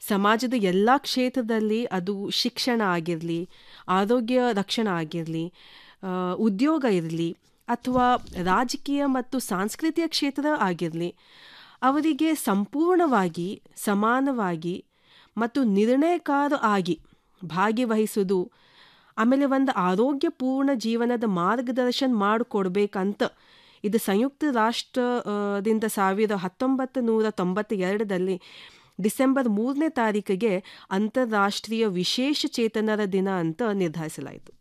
ಸಮಾಜದ ಎಲ್ಲ ಕ್ಷೇತ್ರದಲ್ಲಿ ಅದು ಶಿಕ್ಷಣ ಆಗಿರಲಿ ಆರೋಗ್ಯ ರಕ್ಷಣೆ ಆಗಿರಲಿ ಉದ್ಯೋಗ ಇರಲಿ ಅಥವಾ ರಾಜಕೀಯ ಮತ್ತು ಸಾಂಸ್ಕೃತಿಕ ಕ್ಷೇತ್ರ ಆಗಿರಲಿ ಅವರಿಗೆ ಸಂಪೂರ್ಣವಾಗಿ ಸಮಾನವಾಗಿ ಮತ್ತು ನಿರ್ಣಯಕಾರ ಆಗಿ ಭಾಗಿವಹಿಸೋದು ಆಮೇಲೆ ಒಂದು ಆರೋಗ್ಯಪೂರ್ಣ ಜೀವನದ ಮಾರ್ಗದರ್ಶನ ಮಾಡಿಕೊಡ್ಬೇಕಂತ ಇದು ಸಂಯುಕ್ತ ರಾಷ್ಟ್ರದಿಂದ ಸಾವಿರದ ಹತ್ತೊಂಬತ್ತು ನೂರ ತೊಂಬತ್ತೆರಡರಲ್ಲಿ ಡಿಸೆಂಬರ್ ಮೂರನೇ ತಾರೀಕಿಗೆ ಅಂತಾರಾಷ್ಟ್ರೀಯ ವಿಶೇಷ ಚೇತನರ ದಿನ ಅಂತ ನಿರ್ಧರಿಸಲಾಯಿತು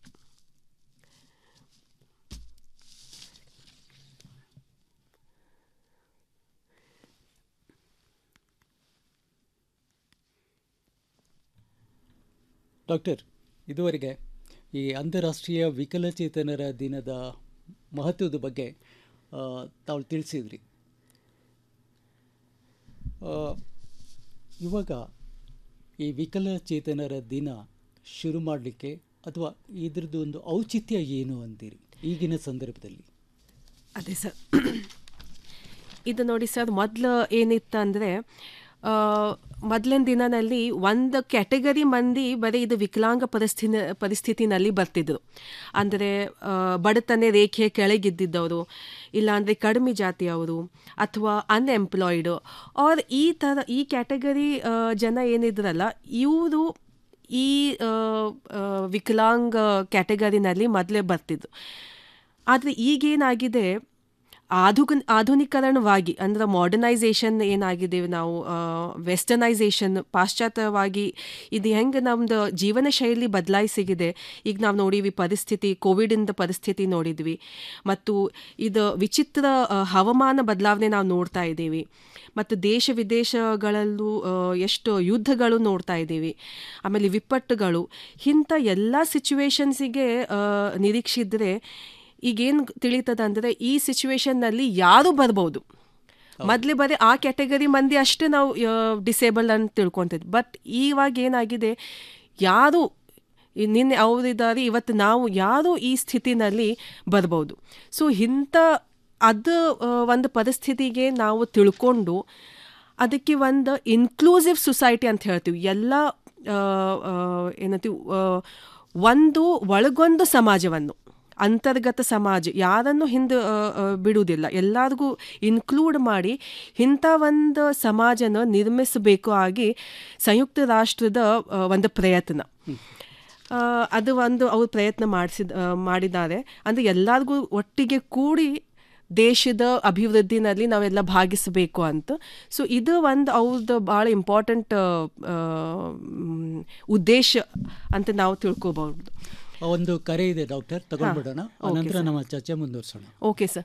ಡಾಕ್ಟರ್ ಇದುವರೆಗೆ ಈ ಅಂತಾರಾಷ್ಟ್ರೀಯ ವಿಕಲಚೇತನರ ದಿನದ ಮಹತ್ವದ ಬಗ್ಗೆ ಆ, ತಾವು ತಿಳಿಸಿದ್ರಿ ಆ, ಇವಾಗ ಈ ವಿಕಲಚೇತನರ ದಿನ ಶುರು ಮಾಡಲಿಕ್ಕೆ ಅಥವಾ ಇದ್ರದ್ದು ಒಂದು ಔಚಿತ್ಯ ಏನು ಅಂತೀರಿ ಈಗಿನ ಸಂದರ್ಭದಲ್ಲಿ ಅದೇ ಸರ್ ಇದು ನೋಡಿ ಸರ್ ಮೊದಲು ಏನಿತ್ತಂದರೆ ಮೊದಲಿನ ದಿನದಲ್ಲಿ ಒಂದು ಕ್ಯಾಟಗರಿ ಮಂದಿ ಬರೀ ಇದು ವಿಕಲಾಂಗ ಪರಿಸ್ಥಿತಿ ಪರಿಸ್ಥಿತಿನಲ್ಲಿ ಬರ್ತಿದ್ರು ಅಂದರೆ ಬಡತನ ರೇಖೆ ಕೆಳಗಿದ್ದಿದ್ದವರು ಇಲ್ಲಾಂದರೆ ಕಡಿಮೆ ಜಾತಿಯವರು ಅಥವಾ ಅನ್ಎಂಪ್ಲಾಯ್ಡು ಆರ್ ಈ ಥರ ಈ ಕ್ಯಾಟಗರಿ ಜನ ಏನಿದ್ರಲ್ಲ ಇವರು ಈ ಆ, ಆ, ವಿಕಲಾಂಗ ಕ್ಯಾಟಗರಿನಲ್ಲಿ ಮೊದಲೇ ಬರ್ತಿದ್ರು ಆದರೆ ಈಗೇನಾಗಿದೆ ಆಧುಕ ಆಧುನೀಕರಣವಾಗಿ ಅಂದ್ರೆ ಮಾಡರ್ನೈಸೇಷನ್ ಏನಾಗಿದೆ ನಾವು ವೆಸ್ಟರ್ನೈಸೇಷನ್ ಪಾಶ್ಚಾತ್ಯವಾಗಿ ಇದು ಹೆಂಗೆ ನಮ್ಮದು ಜೀವನ ಶೈಲಿ ಬದಲಾಯಿಸಿಗಿದೆ ಈಗ ನಾವು ನೋಡೀವಿ ಪರಿಸ್ಥಿತಿ ಕೋವಿಡಿಂದ ಪರಿಸ್ಥಿತಿ ನೋಡಿದ್ವಿ ಮತ್ತು ಇದು ವಿಚಿತ್ರ ಆ, ಹವಾಮಾನ ಬದಲಾವಣೆ ನಾವು ನೋಡ್ತಾ ಇದ್ದೀವಿ ಮತ್ತು ದೇಶ ವಿದೇಶಗಳಲ್ಲೂ ಆ, ಎಷ್ಟು ಯುದ್ಧಗಳು ನೋಡ್ತಾ ಇದ್ದೀವಿ ಆಮೇಲೆ ವಿಪತ್ತುಗಳು ಇಂಥ ಎಲ್ಲ ಸಿಚುವೇಶನ್ಸಿಗೆ ನಿರೀಕ್ಷಿದ್ರೆ ಈಗೇನು ತಿಳಿತದ ಅಂದರೆ ಈ ಸಿಚುವೇಶನ್ನಲ್ಲಿ ಯಾರು ಬರ್ಬೋದು ಮೊದಲೇ ಬರೀ ಆ ಕ್ಯಾಟಗರಿ ಮಂದಿ ಅಷ್ಟೇ ನಾವು ಡಿಸೇಬಲ್ ಅಂತ ತಿಳ್ಕೊತಿದ್ವಿ ಬಟ್ ಇವಾಗ ಏನಾಗಿದೆ ಯಾರು ಈ ನಿನ್ನೆ ಅವರಿದ್ದಾರೆ ಇವತ್ತು ನಾವು ಯಾರು ಈ ಸ್ಥಿತಿನಲ್ಲಿ ಬರ್ಬೋದು ಸೊ ಇಂಥ ಅದು ಆ, ಒಂದು ಪರಿಸ್ಥಿತಿಗೆ ನಾವು ತಿಳ್ಕೊಂಡು ಅದಕ್ಕೆ ಒಂದು ಇನ್ಕ್ಲೂಸಿವ್ ಸೊಸೈಟಿ ಅಂತ ಹೇಳ್ತೀವಿ ಎಲ್ಲ ಆ, ಆ, ಏನಂತೀವಿ ಆ, ಒಂದು ಒಳಗೊಂದು ಸಮಾಜವನ್ನು ಅಂತರ್ಗತ ಸಮಾಜ ಯಾರನ್ನು ಹಿಂದೆ ಆ, ಆ, ಬಿಡುವುದಿಲ್ಲ ಎಲ್ಲರಿಗೂ ಇನ್ಕ್ಲೂಡ್ ಮಾಡಿ ಇಂಥ ಒಂದು ಸಮಾಜನ ನಿರ್ಮಿಸಬೇಕು ಆಗಿ ಸಂಯುಕ್ತ ರಾಷ್ಟ್ರದ ಆ, ಒಂದು ಪ್ರಯತ್ನ ಆ, ಅದು ಒಂದು ಅವ್ರು ಪ್ರಯತ್ನ ಮಾಡಿಸಿದ ಮಾಡಿದ್ದಾರೆ ಅಂದರೆ ಎಲ್ಲರಿಗೂ ಒಟ್ಟಿಗೆ ಕೂಡಿ ದೇಶದ ಅಭಿವೃದ್ಧಿನಲ್ಲಿ ನಾವೆಲ್ಲ ಭಾಗಿಸಬೇಕು ಅಂತ ಸೊ ಇದು ಒಂದು ಅವ್ರದ್ದು ಭಾಳ ಇಂಪಾರ್ಟೆಂಟ್ ಉದ್ದೇಶ ಅಂತ ನಾವು ತಿಳ್ಕೊಬಹುದು ಒಂದು ಕರೆ ಇದೆ ಡಾಕ್ಟರ್ ತಗೊಂಡ್ಬಿಡೋಣ ಓಕೆ ಅನಂತರ ಸರ್. ನಮ್ಮ ಚರ್ಚೆ ಮುಂದುವರ್ಸೋಣ okay sir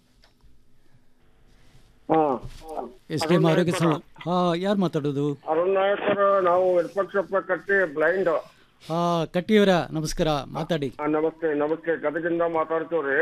S D M ಆರೋಗ್ಯ ಸಮ ಹಾ ಯಾರು ಮಾತಾಡೋದು ಅರುಣ್ ನಾಯಕರು ನಾವು ವಿರೂಪಾಕ್ಷಪ್ಪ ಕಟ್ಟಿ ಬ್ಲೈಂಡ್ ಹಾ ಕಟ್ಟಿಯವರ ನಮಸ್ಕಾರ ಮಾತಾಡಿ ನಮಸ್ತೆ ನಮಸ್ತೆ ಗದಗಿಂದ ಮಾತಾಡ್ತೀವ್ರಿ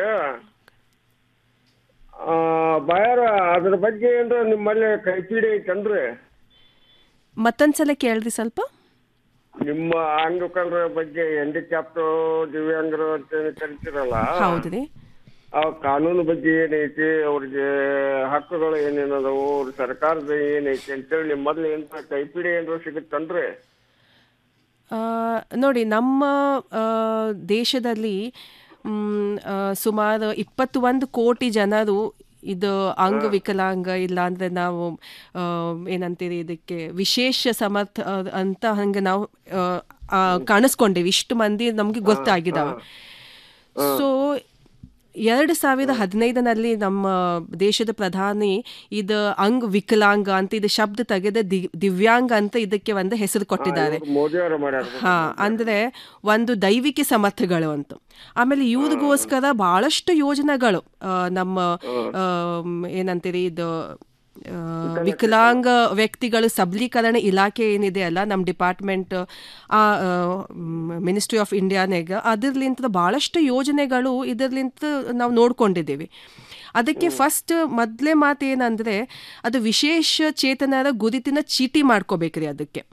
ಆ, ಬಾಯಾರ ಅದ್ರ ಬಗ್ಗೆ ಏನ್ರ ನಿಮ್ಮಲ್ಲಿ ಕೈಪಿಡಿ ಐತನ್ರಿ ಮತ್ತೊಂದ್ಸಲ ಕೇಳ್ರಿ ಸ್ವಲ್ಪ ನಿಮ್ಮ ಅಂಗವಿಕಲರ ಬಗ್ಗೆ ಹ್ಯಾಂಡಿಕ್ಯಾಪ್ಟ್ ದಿವ್ಯಾಂಗರು ಅಂತ ಏನ್ ಕರಿತೀರಲ್ಲ ಹೌದ್ರಿ ಆ ಕಾನೂನು ಬಗ್ಗೆ ಏನೈತಿ ಅವ್ರಿಗೆ ಹಕ್ಕುಗಳು ಏನೇನದವು ಅವ್ರ ಸರ್ಕಾರದ ಏನೈತಿ ಅಂತೇಳಿ ನಿಮ್ಮ ಮೊದ್ಲು ಏನ್ರ ಕೈಪಿಡಿ ಏನ್ರ ಸಿಗುತ್ತನ್ರಿ ಆ, ನೋಡಿ ನಮ್ಮ ಆ, ದೇಶದಲ್ಲಿ ಮ್, ಆ, ಸುಮಾರು ಇಪ್ಪತ್ತೊಂದು ಕೋಟಿ ಜನರು ಇದು ಅಂಗವಿಕಲಾಂಗ ಇಲ್ಲ ಅಂದರೆ ನಾವು ಆ, ಏನಂತೀರಿ ಇದಕ್ಕೆ ವಿಶೇಷ ಸಮರ್ಥ ಆ, ಅಂತ ಹಂಗೆ ನಾವು ಆ, ಆ, ಕಾಣಿಸ್ಕೊಂಡೇವಿ ಇಷ್ಟು ಮಂದಿ ನಮಗೆ ಗೊತ್ತಾಗಿದ್ದಾವೆ ಸೊ ಎರಡು ಸಾವಿರದ ಹದಿನೈದನಲ್ಲಿ ನಮ್ಮ ದೇಶದ ಪ್ರಧಾನಿ ಇದು ಅಂಗ್ ವಿಕಲಾಂಗ ಅಂತ ಇದು ಶಬ್ದ ತೆಗೆದ ದಿ- ದಿವ್ಯಾಂಗ ಅಂತ ಇದಕ್ಕೆ ಒಂದು ಹೆಸರು ಕೊಟ್ಟಿದ್ದಾರೆ ಮೋದಿ ಅವರು ಮಾಡ್ಯಾರ ಹಾ ಅಂದ್ರೆ ಒಂದು ದೈವಿಕ ಸಮರ್ಥಗಳು ಅಂತ ಆಮೇಲೆ ಇವ್ರಿಗೋಸ್ಕರ ಬಹಳಷ್ಟು ಯೋಜನೆಗಳು ಆ, ನಮ್ಮ ಆ, ಏನಂತೀರಿ ಇದು ಆ, ವಿಕಲಾಂಗ ವ್ಯಕ್ತಿಗಳು ಸಬಲೀಕರಣ ಇಲಾಖೆ ಏನಿದೆ ಅಲ್ಲ ನಮ್ಮ ಡಿಪಾರ್ಟ್ಮೆಂಟ್ ಮಿನಿಸ್ಟ್ರಿ ಆಫ್ ಇಂಡಿಯಾನಾಗ ಅದರ್ಲಿಂತ ಭಾಳಷ್ಟು ಯೋಜನೆಗಳು ಇದರ್ಲಿಂತ ನಾವು ನೋಡ್ಕೊಂಡಿದ್ದೀವಿ ಅದಕ್ಕೆ ಫಸ್ಟ್ ಮೊದಲೇ ಮಾತು ಏನಂದರೆ ಅದು ವಿಶೇಷ ಚೇತನರ ಗುರುತಿನ ಚೀಟಿ ಮಾಡ್ಕೋಬೇಕ್ರಿ ಅದಕ್ಕೆ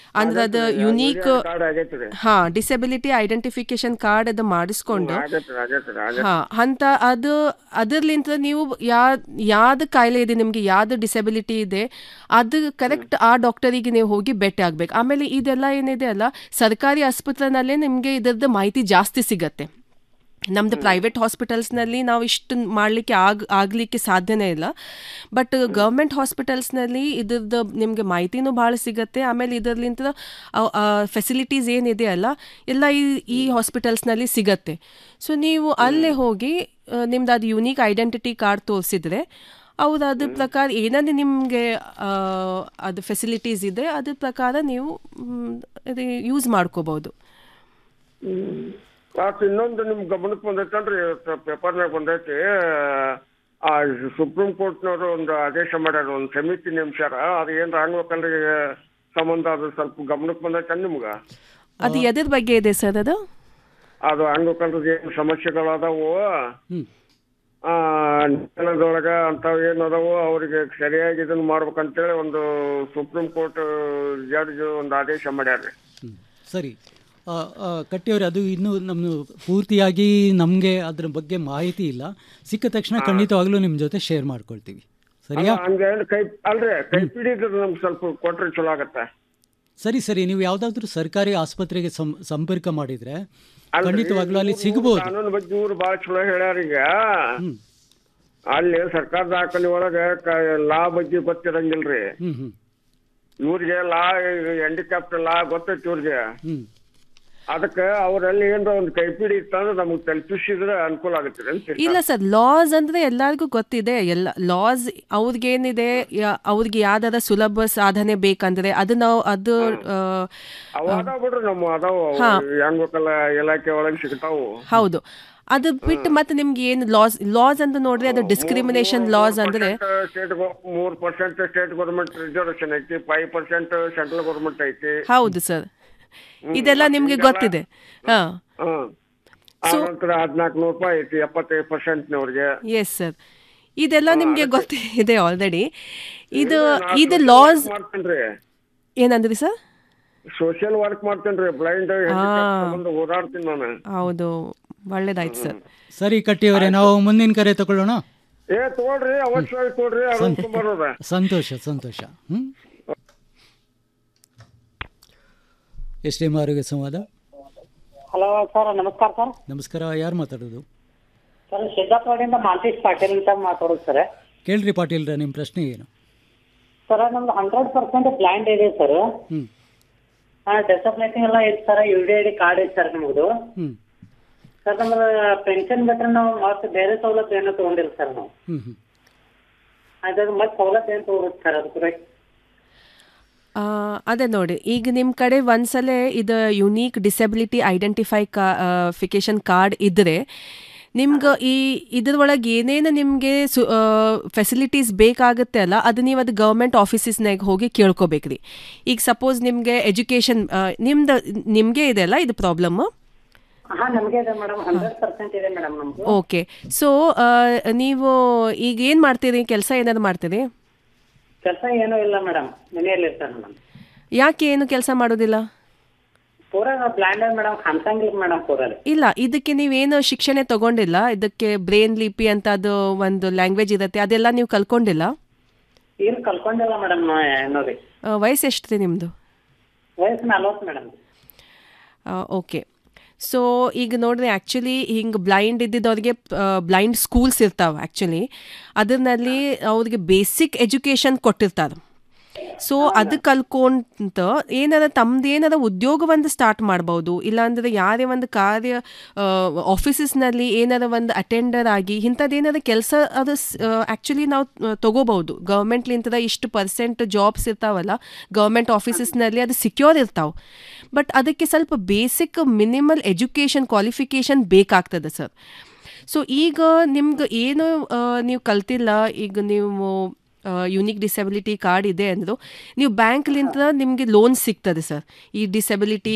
ಅಂದ್ರೆ ಅದು ಆಗೈತ್ರಿ, ಯುನೀಕ್ ಯೂನಿಯನ್ ಕಾರ್ಡ್ ಆಗೈತ್ರಿ. ಹಾ ಡಿಸೆಬಿಲಿಟಿ ಐಡೆಂಟಿಫಿಕೇಶನ್ ಕಾರ್ಡ್ ಅದು ಮಾಡಿಸ್ಕೊಂಡು ಆಗೈತ್ರಿ ಆಗೈತ್ರಿ ಆಗೈತ್ರಿ ಹಾ ಅಂತ ಅದು ಅದರ್ಲಿಂತ ನೀವು ಯಾ ಯಾವ್ದು ಕಾಯಿಲೆ ಇದೆ ನಿಮಗೆ ಯಾವ್ದು ಡಿಸೆಬಿಲಿಟಿ ಇದೆ ಅದು ಕರೆಕ್ಟ್ ಆ ಡಾಕ್ಟರಿಗೆ ನೀವು ಹೋಗಿ ಭೇಟಿ ಆಗ್ಬೇಕು ಆಮೇಲೆ ಇದೆಲ್ಲ ಏನಿದೆ ಅಲ್ಲ ಸರ್ಕಾರಿ ಆಸ್ಪತ್ರೆನಲ್ಲೇ ನಿಮಗೆ ಇದರದ್ದು ಮಾಹಿತಿ ಜಾಸ್ತಿ ಸಿಗತ್ತೆ ನಮ್ಮದು ಪ್ರೈವೇಟ್ ಹಾಸ್ಪಿಟಲ್ಸ್ನಲ್ಲಿ ನಾವು ಇಷ್ಟು ಮಾಡಲಿಕ್ಕೆ ಆಗ ಆಗಲಿಕ್ಕೆ ಸಾಧ್ಯನೇ ಇಲ್ಲ ಬಟ್ ಗೌರ್ಮೆಂಟ್ ಹಾಸ್ಪಿಟಲ್ಸ್ನಲ್ಲಿ ಇದ್ರದ್ದು ನಿಮಗೆ ಮಾಹಿತಿನೂ ಭಾಳ ಸಿಗತ್ತೆ ಆಮೇಲೆ ಇದರ್ಲಿಂತ ಫೆಸಿಲಿಟೀಸ್ ಏನಿದೆ ಅಲ್ಲ ಎಲ್ಲ ಈ ಈ ಹಾಸ್ಪಿಟಲ್ಸ್ನಲ್ಲಿ ಸಿಗತ್ತೆ ಸೊ ನೀವು ಅಲ್ಲೇ ಹೋಗಿ ನಿಮ್ದು ಅದು ಯುನೀಕ್ ಐಡೆಂಟಿಟಿ ಕಾರ್ಡ್ ತೋರಿಸಿದ್ರೆ ಅವ್ರು ಅದ್ರ ಪ್ರಕಾರ ಏನಂದ್ರೆ ನಿಮಗೆ ಅದು ಫೆಸಿಲಿಟೀಸ್ ಇದೆ ಅದ್ರ ಪ್ರಕಾರ ನೀವು ಯೂಸ್ ಮಾಡ್ಕೋಬೋದು ಆತ್ ಇನ್ನೊಂದು ನಿಮ್ ಗಮನಕ್ಕೆ ಬಂದೈತಲ್ರಿ ಪೇಪರ್ನಾಗ ಬಂದೈತಿ ಆ ಸುಪ್ರೀಂ ಕೋರ್ಟ್ನವರು ಒಂದು ಆದೇಶ ಮಾಡ್ಯಾರ ಒಂದು ಸಮಿತಿ ನೇಮಿಸ್ಯಾರ ಅದು ಏನ್ರ ಆಗ್ಬೇಕಲ್ರಿ ಸಂಬಂಧ ಅದು ಸ್ವಲ್ಪ ಗಮನಕ್ಕೆ ಬಂದೈತೆ ನಿಮ್ಗ ಅದು ಎದ್ರ ಬಗ್ಗೆ ಇದೆ ಸರ್ ಅದು ಅದು ಆಗ್ಬೇಕಲ್ರಿ ಏನು ಸಮಸ್ಯೆಗಳು ಅದಾವು ಆ ನ್ಯಾಯಾಲಯದೊಳಗ ಅಂಥವು ಏನು ಅದಾವು ಅವ್ರಿಗೆ ಸರಿಯಾಗಿ ಇದನ್ನ ಮಾಡ್ಬೇಕಂತೇಳಿ ಒಂದು ಸುಪ್ರೀಂ ಕೋರ್ಟ್ ಜಡ್ಜ್ ಒಂದು ಆದೇಶ ಮಾಡ್ಯಾರ್ರಿ ಸರಿ ಆ, ಆ, ಕಟ್ಟಿಯವ್ರೆ ಅದು ಇನ್ನೂ ನಮ್ಮ ಪೂರ್ತಿಯಾಗಿ ನಮಗೆ ಅದ್ರ ಬಗ್ಗೆ ಮಾಹಿತಿ ಇಲ್ಲ ಸಿಕ್ಕ ತಕ್ಷಣ ಖಂಡಿತವಾಗ್ಲೂ ನಿಮ್ಮ ಜೊತೆ ಶೇರ್ ಮಾಡ್ಕೊಳ್ತೀವಿ ಸರಿಯಾ ಅಲ್ಲ, ಹಂಗೆ ಏನ್ ಕೈ ಅಲ್ರಿ ಕೈ ಪಿಡಿದ್ರೆ ನಮ್ಗೆ ಸ್ವಲ್ಪ ಕೊಟ್ರೆ ಚಲೋ ಆಗತ್ತೆ ಸರಿ ಸರಿ ನೀವು ಯಾವುದಾದ್ರೂ ಸರ್ಕಾರಿ ಆಸ್ಪತ್ರೆಗೆ ಸಂ ಸಂಪರ್ಕ ಮಾಡಿದ್ರೆ ಅಲ್ರಿ, ಖಂಡಿತವಾಗ್ಲೂ ಅಲ್ಲಿ ಇವ್ರು ಸಿಗ್ಬೋದು ಕಾನೂನು ಬಗ್ಗೆ ಇವ್ರು ಬಾಳ ಚಲೋ ಹೇಳ್ಯಾರ ಈಗ ಅಲ್ಲಿ ಸರ್ಕಾರ ದಾಖಲೆ ಒಳಗ ಕ- ಲಾ ಬಗ್ಗೆ ಗೊತ್ತಿರಂಗಿಲ್ರಿ ಹ್ಮ್ ಹ್ಮ್ ಇವ್ರಿಗೆ ಲಾ ಹ್ಯಾಂಡಿಕ್ಯಾಪ್ಟ್ ಲಾ ಗೊತ್ತೈತಿ ಇವ್ರಿಗೆ ಹ್ಮ್ ಅದಕ್ಕೆ ಅವರಲ್ಲಿ ಏನಾರ ಒಂದು ಕೈಪಿಡಿ ಇತ್ತಂದ್ರೆ ನಮಗೆ ತಲುಪಿಸಿದ್ರೆ ಅನುಕೂಲ ಆಗುತ್ತೆ ಅಂತ ಇಲ್ಲ ಸರ್ ಲಾಸ್ ಅಂದ್ರೆ ಎಲ್ಲರಿಗೂ ಗೊತ್ತಿದೆ ಎಲ್ಲ ಲಾಸ್ ಅವ್ರಿಗೇನಿದೆ ಯಾ- ಅವ್ರಿಗೆ ಯಾವ್ದಾರ ಸುಲಭ ಸಾಧನೆ ಬೇಕಂದ್ರೆ ಅದು ನಾವು ಅದು ಆ, ಅವ ಅದಾವ ಬಿಡ್ರಿ ನಮ್ಮ ಅದಾವ ಹಾ. ಹೆಂಗ್ ಬೇಕಲ್ಲ ಇಲಾಖೆ ಒಳಗೆ ಸಿಗ್ತಾವು ಹೌದು ಅದು ಬಿಟ್ಟು ಮತ್ತೆ ನಿಮ್ಗೆ ಏನು ಲಾಸ್ ಲಾಸ್ ಅಂತ ನೋಡ್ರೆ ಅದು ಡಿಸ್ಕ್ರಿಮಿನೇಷನ್ ಲಾಸ್ ಅಂದ್ರೆ ಸ್ಟೇಟ್ ಮೂರ್ ಪರ್ಸೆಂಟ್ ಸ್ಟೇಟ್ ಗೌರ್ಮೆಂಟ್ ರಿಸರ್ವೇಶನ್ ಐತಿ ಫೈವ್ ಪರ್ಸೆಂಟ್ ಸೆಂಟ್ರಲ್ ಗೌರ್ಮೆಂಟ್ ಐತಿ ಹೌದು ಸರ್ ಇದೆಲ್ಲ ನಿಮ್ಗೆ ಗೊತ್ತಿದೆ ಹಾ ಹ್ಮ್ So- ನಂತರ ಹದಿನಾಲ್ಕು ನೂರು ರೂಪಾಯಿ ಐತಿ ಎಪ್ಪತ್ತೈದು ಪರ್ಸೆಂಟ್ನವ್ರಿಗೆ ಎಸ್ ಸರ್ ಇದೆಲ್ಲ ನಿಮ್ಗೆ ಗೊತ್ತಿದೆ ಆಲ್ರೆಡಿ ಇದು ನಾ ಇದು social ಲಾಸ್ work ಮಾಡ್ತೇನ್ರಿ ಏನಂದ್ರಿ ಸರ್ ಸೋಷಿಯಲ್ ವರ್ಕ್ ಮಾಡ್ತೇನ್ರಿ ಬ್ಲೈಂಡ್ ಬಂದು ಓಡಾಡ್ತೀನಿ ನಾನು ಹೌದು ಒಳ್ಳೇದಾಯ್ತು ಸರ್ ಸರಿ ಕಟ್ಟಿಯವರೇ ನಾವು ಮುಂದಿನ ಕರೆ ತಗೊಳ್ಳೋಣ ಏ ತಗೊಳ್ರಿ ಅವಶ್ಯವಾಗಿ ತಗೊಳ್ರಿ ಅರುಣ್ ಕುಮಾರ್ ಅವ್ರ ಸಂತೋಷ ಸಂತೋಷ ಹ್ಮ್ ಎಸ್ ಡಿ ಎಂ ಆರೋಗ್ಯ ಸಂವಾದ ಹಲೋ ಸರ್ ನಮಸ್ಕಾರ ಸರ್ ನಮಸ್ಕಾರ ಯಾರು ಮಾತಾಡೋದು ಸರ್ ಸಿದ್ದಾಪುರದಿಂದ ಮಾಲ್ತೇಶ್ ಪಾಟೀಲ್ ಅಂತ ಮಾತಾಡೋದು ಸರ್ ಕೇಳ್ರಿ ಪಾಟೀಲ್ರ ನಿಮ್ಮ ಪ್ರಶ್ನೆ ಏನು ಸರ್ ನಮ್ದು ಹಂಡ್ರೆಡ್ ಪರ್ಸೆಂಟ್ ಬ್ಲೈಂಡ್ ಇದೆ ಸರ್ ಹ್ಮ್ ಡೆಸಪ್ಲೇಟಿಂಗ್ ಎಲ್ಲ ಐತೆ sir U D I D card ಐತೆ ಸರ್ ನಮ್ದು ಹ್ಮ್ ಸರ್ ನಮ್ದು ಪೆನ್ಷನ್ ಬಿಟ್ರೆ ನಾವು ಮತ್ತೆ ಬೇರೆ ಸವಲತ್ತು ಏನೋ ತಗೊಂಡಿಲ್ಲ ಸರ್ ನಾವು ಹ್ಮ್ ಹ್ಮ್ ಅದ್ರ ಮತ್ತೆ ಸವಲತ್ತು ಏನು ತಗೋಬೇಕು ಸರ್ ಅದು ಕೂಡ ಆ, ಅದೇ ನೋಡಿ ಈಗ ನಿಮ್ಮ ಕಡೆ ಒಂದ್ಸಲ ಇದು ಯುನೀಕ್ ಡಿಸೆಬಿಲಿಟಿ ಐಡೆಂಟಿಫೈ ಕಾ ಫಿಕೇಶನ್ ಕಾರ್ಡ್ ಇದ್ದರೆ ನಿಮ್ಗೆ ಈ ಇದ್ರೊಳಗೆ ಏನೇನು ನಿಮಗೆ ಸು ಫೆಸಿಲಿಟೀಸ್ ಬೇಕಾಗುತ್ತೆ ಅಲ್ಲ ಅದು ನೀವು ಅದು ಗೌರ್ಮೆಂಟ್ ಆಫೀಸಸ್ನಾಗ ಹೋಗಿ ಕೇಳ್ಕೊಬೇಕ್ರಿ ಈಗ ಸಪೋಸ್ ನಿಮಗೆ ಎಜುಕೇಷನ್ ನಿಮ್ದು ನಿಮಗೆ ಇದೆ ಅಲ್ಲ ಇದು ಪ್ರಾಬ್ಲಮ್ಮು ಹಾ ನಮಗೆ ಇದೆ ಮೇಡಮ್ ಹಂಡ್ರೆಡ್ ಪರ್ಸೆಂಟ್ ಇದೆ ಮೇಡಮ್ ನಮ್ದು ಓಕೆ ಸೊ ನೀವು ಈಗ ಏನು ಮಾಡ್ತೀರಿ ಕೆಲಸ ಏನಾದ್ರು ಮಾಡ್ತೀರಿ ಕೆಲಸ ಏನೂ ಇಲ್ಲ ಮೇಡಮ್ ಮನೆಯಲ್ಲಿ ಇರ್ತಾರೆ ಮೇಡಮ್ ಯಾಕೆ ಏನು ಕೆಲಸ ಮಾಡೋದಿಲ್ಲ ಪೂರಾ ಬ್ಲೈಂಡ್ ಮೇಡಮ್ ಕಾಣ್ಸಂಗಿಲ್ಲ ಮೇಡಮ್ ಪೂರಲ್ಲಿ ಇಲ್ಲ ಇದಕ್ಕೆ ನೀವೇನು ಶಿಕ್ಷಣ ತಗೊಂಡಿಲ್ಲ ಇದಕ್ಕೆ ಬ್ರೇನ್ ಲಿಪಿ ಅಂತ ಅದು ಒಂದು ಲ್ಯಾಂಗ್ವೇಜ್ ಇರುತ್ತೆ ಅದೆಲ್ಲ ನೀವು ಕಲ್ಕೊಂಡಿಲ್ಲ ಏನು ಕಲ್ಕೊಂಡಿಲ್ಲ ಮೇಡಮ್ ಏನೋರಿ ಆ, ವಯಸ್ಸು ಎಷ್ಟು ರೀ ನಿಮ್ಮದು ವಯಸ್ಸು ನಲ್ವತ್ತು ಮೇಡಮ್ ಓಕೆ ಸೊ ಈಗ ನೋಡ್ರಿ ಆ್ಯಕ್ಚುಲಿ ಹಿಂಗೆ ಬ್ಲೈಂಡ್ ಇದ್ದಿದ್ದವ್ರಿಗೆ ಬ್ಲೈಂಡ್ ಸ್ಕೂಲ್ಸ್ ಇರ್ತಾವೆ ಆ್ಯಕ್ಚುಲಿ ಅದರಲ್ಲಿ ಅವ್ರಿಗೆ ಬೇಸಿಕ್ ಎಜುಕೇಷನ್ ಕೊಟ್ಟಿರ್ತಾರೆ ಸೊ ಅದು ಕಲ್ಕೊಂತ ಏನಾರ ತಮ್ದು ಏನಾರ ಉದ್ಯೋಗ ಒಂದು ಸ್ಟಾರ್ಟ್ ಮಾಡ್ಬೋದು ಇಲ್ಲಾಂದ್ರೆ ಯಾರೇ ಒಂದು ಕಾರ್ಯ ಆಫೀಸಸ್ನಲ್ಲಿ ಏನಾರ ಒಂದು ಅಟೆಂಡರ್ ಆಗಿ ಇಂಥದ್ದೇನಾರ ಕೆಲಸ ಅದು ಆ್ಯಕ್ಚುಲಿ ನಾವು ಆ, ತಗೋಬಹುದು ಗೌರ್ಮೆಂಟ್ಲಿಂದ ಇಷ್ಟು ಪರ್ಸೆಂಟ್ ಜಾಬ್ಸ್ ಇರ್ತಾವಲ್ಲ ಗೌರ್ಮೆಂಟ್ ಆಫೀಸಸ್ನಲ್ಲಿ ಅದು ಸಿಕ್ಯೂರ್ ಇರ್ತಾವೆ ಬಟ್ ಅದಕ್ಕೆ ಸ್ವಲ್ಪ ಬೇಸಿಕ್ ಮಿನಿಮಲ್ ಎಜುಕೇಷನ್ ಕ್ವಾಲಿಫಿಕೇಷನ್ ಬೇಕಾಗ್ತದೆ ಸರ್ ಸೊ ಈಗ ನಿಮ್ಗೆ ಏನು ಆ, ನೀವು ಕಲ್ತಿಲ್ಲ ಈಗ ನೀವು ಯುನಿಕ್ ಡಿಸೆಬಿಲಿಟಿ ಕಾರ್ಡ್ ಇದೆ ಅಂದರು ನೀವು ಬ್ಯಾಂಕ್ಲಿಂದ ನಿಮಗೆ ಲೋನ್ ಸಿಗ್ತದೆ ಸರ್ ಈ ಡಿಸೆಬಿಲಿಟಿ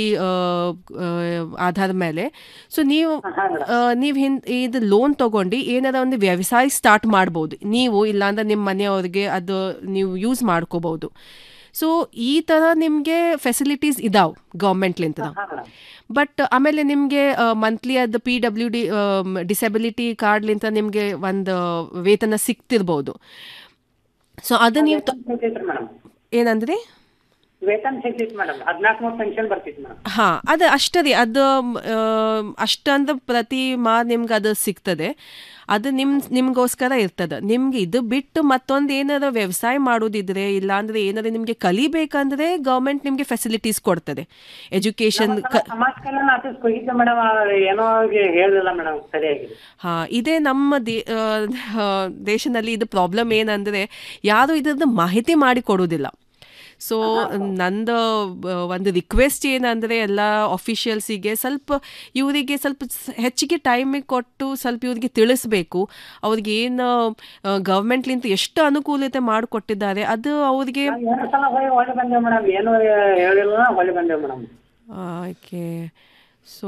ಆಧಾರ ಮೇಲೆ ಸೊ ನೀವು ಆ, ನೀವು ಹಿನ್ ಇದು ಲೋನ್ ತೊಗೊಂಡು ಏನಾರ ಒಂದು ವ್ಯವಸಾಯ ಸ್ಟಾರ್ಟ್ ಮಾಡ್ಬೋದು ನೀವು ಇಲ್ಲಾಂದ್ರೆ ನಿಮ್ಮ ಮನೆಯವ್ರಿಗೆ ಅದು ನೀವು ಯೂಸ್ ಮಾಡ್ಕೋಬೋದು ಸೊ ಈ ಥರ ನಿಮಗೆ ಫೆಸಿಲಿಟೀಸ್ ಇದಾವೆ ಗೌರ್ಮೆಂಟ್ಲಿಂದ ಬಟ್ ಆಮೇಲೆ ನಿಮಗೆ ಮಂತ್ಲಿ ಅದು ಪಿ ಡಬ್ಲ್ಯೂ ಡಿ ಡಿಸೆಬಿಲಿಟಿ ಕಾರ್ಡ್ಲಿಂದ ನಿಮಗೆ ಒಂದು ವೇತನ ಸಿಗ್ತಿರ್ಬೋದು ಸೊ ಅದು ನೀವು ತ- ಮೇಡಮ್ ಏನಂದ್ರಿ ವೇತನ ಸಿಗ್ತಿತ್ತು ಮೇಡಮ್ ಹದಿನಾಲ್ಕು ನೂರು ಪೆನ್ಷನ್ ಬರ್ತಿತ್ತು ಮೇಡಮ್ ಹಾ ಅದು ಅಷ್ಟೇ ರೀ ಅದು ಅಷ್ಟಂತ ಪ್ರತಿ ಮಾ ನಿಮ್ಗೆ ಅದು ಸಿಗ್ತದೆ ಅದು ನಿಮ್ ನಿಮ್ಗೋಸ್ಕರ ಇರ್ತದೆ ನಿಮ್ಗೆ ಇದು ಬಿಟ್ಟು ಮತ್ತೊಂದು ಏನಾರ ವ್ಯವಸಾಯ ಮಾಡೋದಿದ್ರೆ ಇಲ್ಲಾಂದ್ರೆ ಏನಾರ ನಿಮಗೆ ಕಲಿಬೇಕಂದ್ರೆ ಗೌರ್ಮೆಂಟ್ ನಿಮಗೆ ಫೆಸಿಲಿಟೀಸ್ ಕೊಡ್ತದೆ ಎಜುಕೇಶನ್ ಸಮಾಜ ಕಲ್ಯಾಣ ಆಫೀಸ್ ಹೋಗಿದ್ದೆ ಮೇಡಮ್ ಏನೋ ಅವ್ರಿಗೆ ಹೇಳಿಲ್ಲ ಮೇಡಮ್ ಸರಿಯಾಗಿ ಹಾ ಇದೇ ನಮ್ಮ ದೇ ಆ, ಆ, ದೇಶದಲ್ಲಿ ಇದು ಪ್ರಾಬ್ಲಮ್ ಏನಂದ್ರೆ ಯಾರು ಇದ್ರದ್ದು ಮಾಹಿತಿ ಮಾಡಿ ಕೊಡೋದಿಲ್ಲ ಸೊ ನಂದು ಆ, ಒಂದು ರಿಕ್ವೆಸ್ಟ್ ಏನಂದರೆ ಎಲ್ಲ ಅಫಿಷಿಯಲ್ಸಿಗೆ ಸ್ವಲ್ಪ ಇವರಿಗೆ ಸ್ವಲ್ಪ ಸ್- ಹೆಚ್ಚಿಗೆ ಟೈಮಿಗೆ ಕೊಟ್ಟು ಸ್ವಲ್ಪ ಇವ್ರಿಗೆ ತಿಳಿಸ್ಬೇಕು ಅವ್ರಿಗೆ ಏನು ಗೌರ್ಮೆಂಟ್ಲಿಂದ ಎಷ್ಟು ಅನುಕೂಲತೆ ಮಾಡಿಕೊಟ್ಟಿದ್ದಾರೆ ಅದು ಅವ್ರಿಗೆ ಎರಡು ಸಲ ಹೋಗಿ ಹೊಳ್ಳಿ ಬಂದೇವು ಮೇಡಮ್ ಏನು ಹೇಳಿಲ್ಲ ಹೊಳ್ಳಿ ಬಂದೇವು ಮೇಡಮ್ ಓಕೆ ಸೊ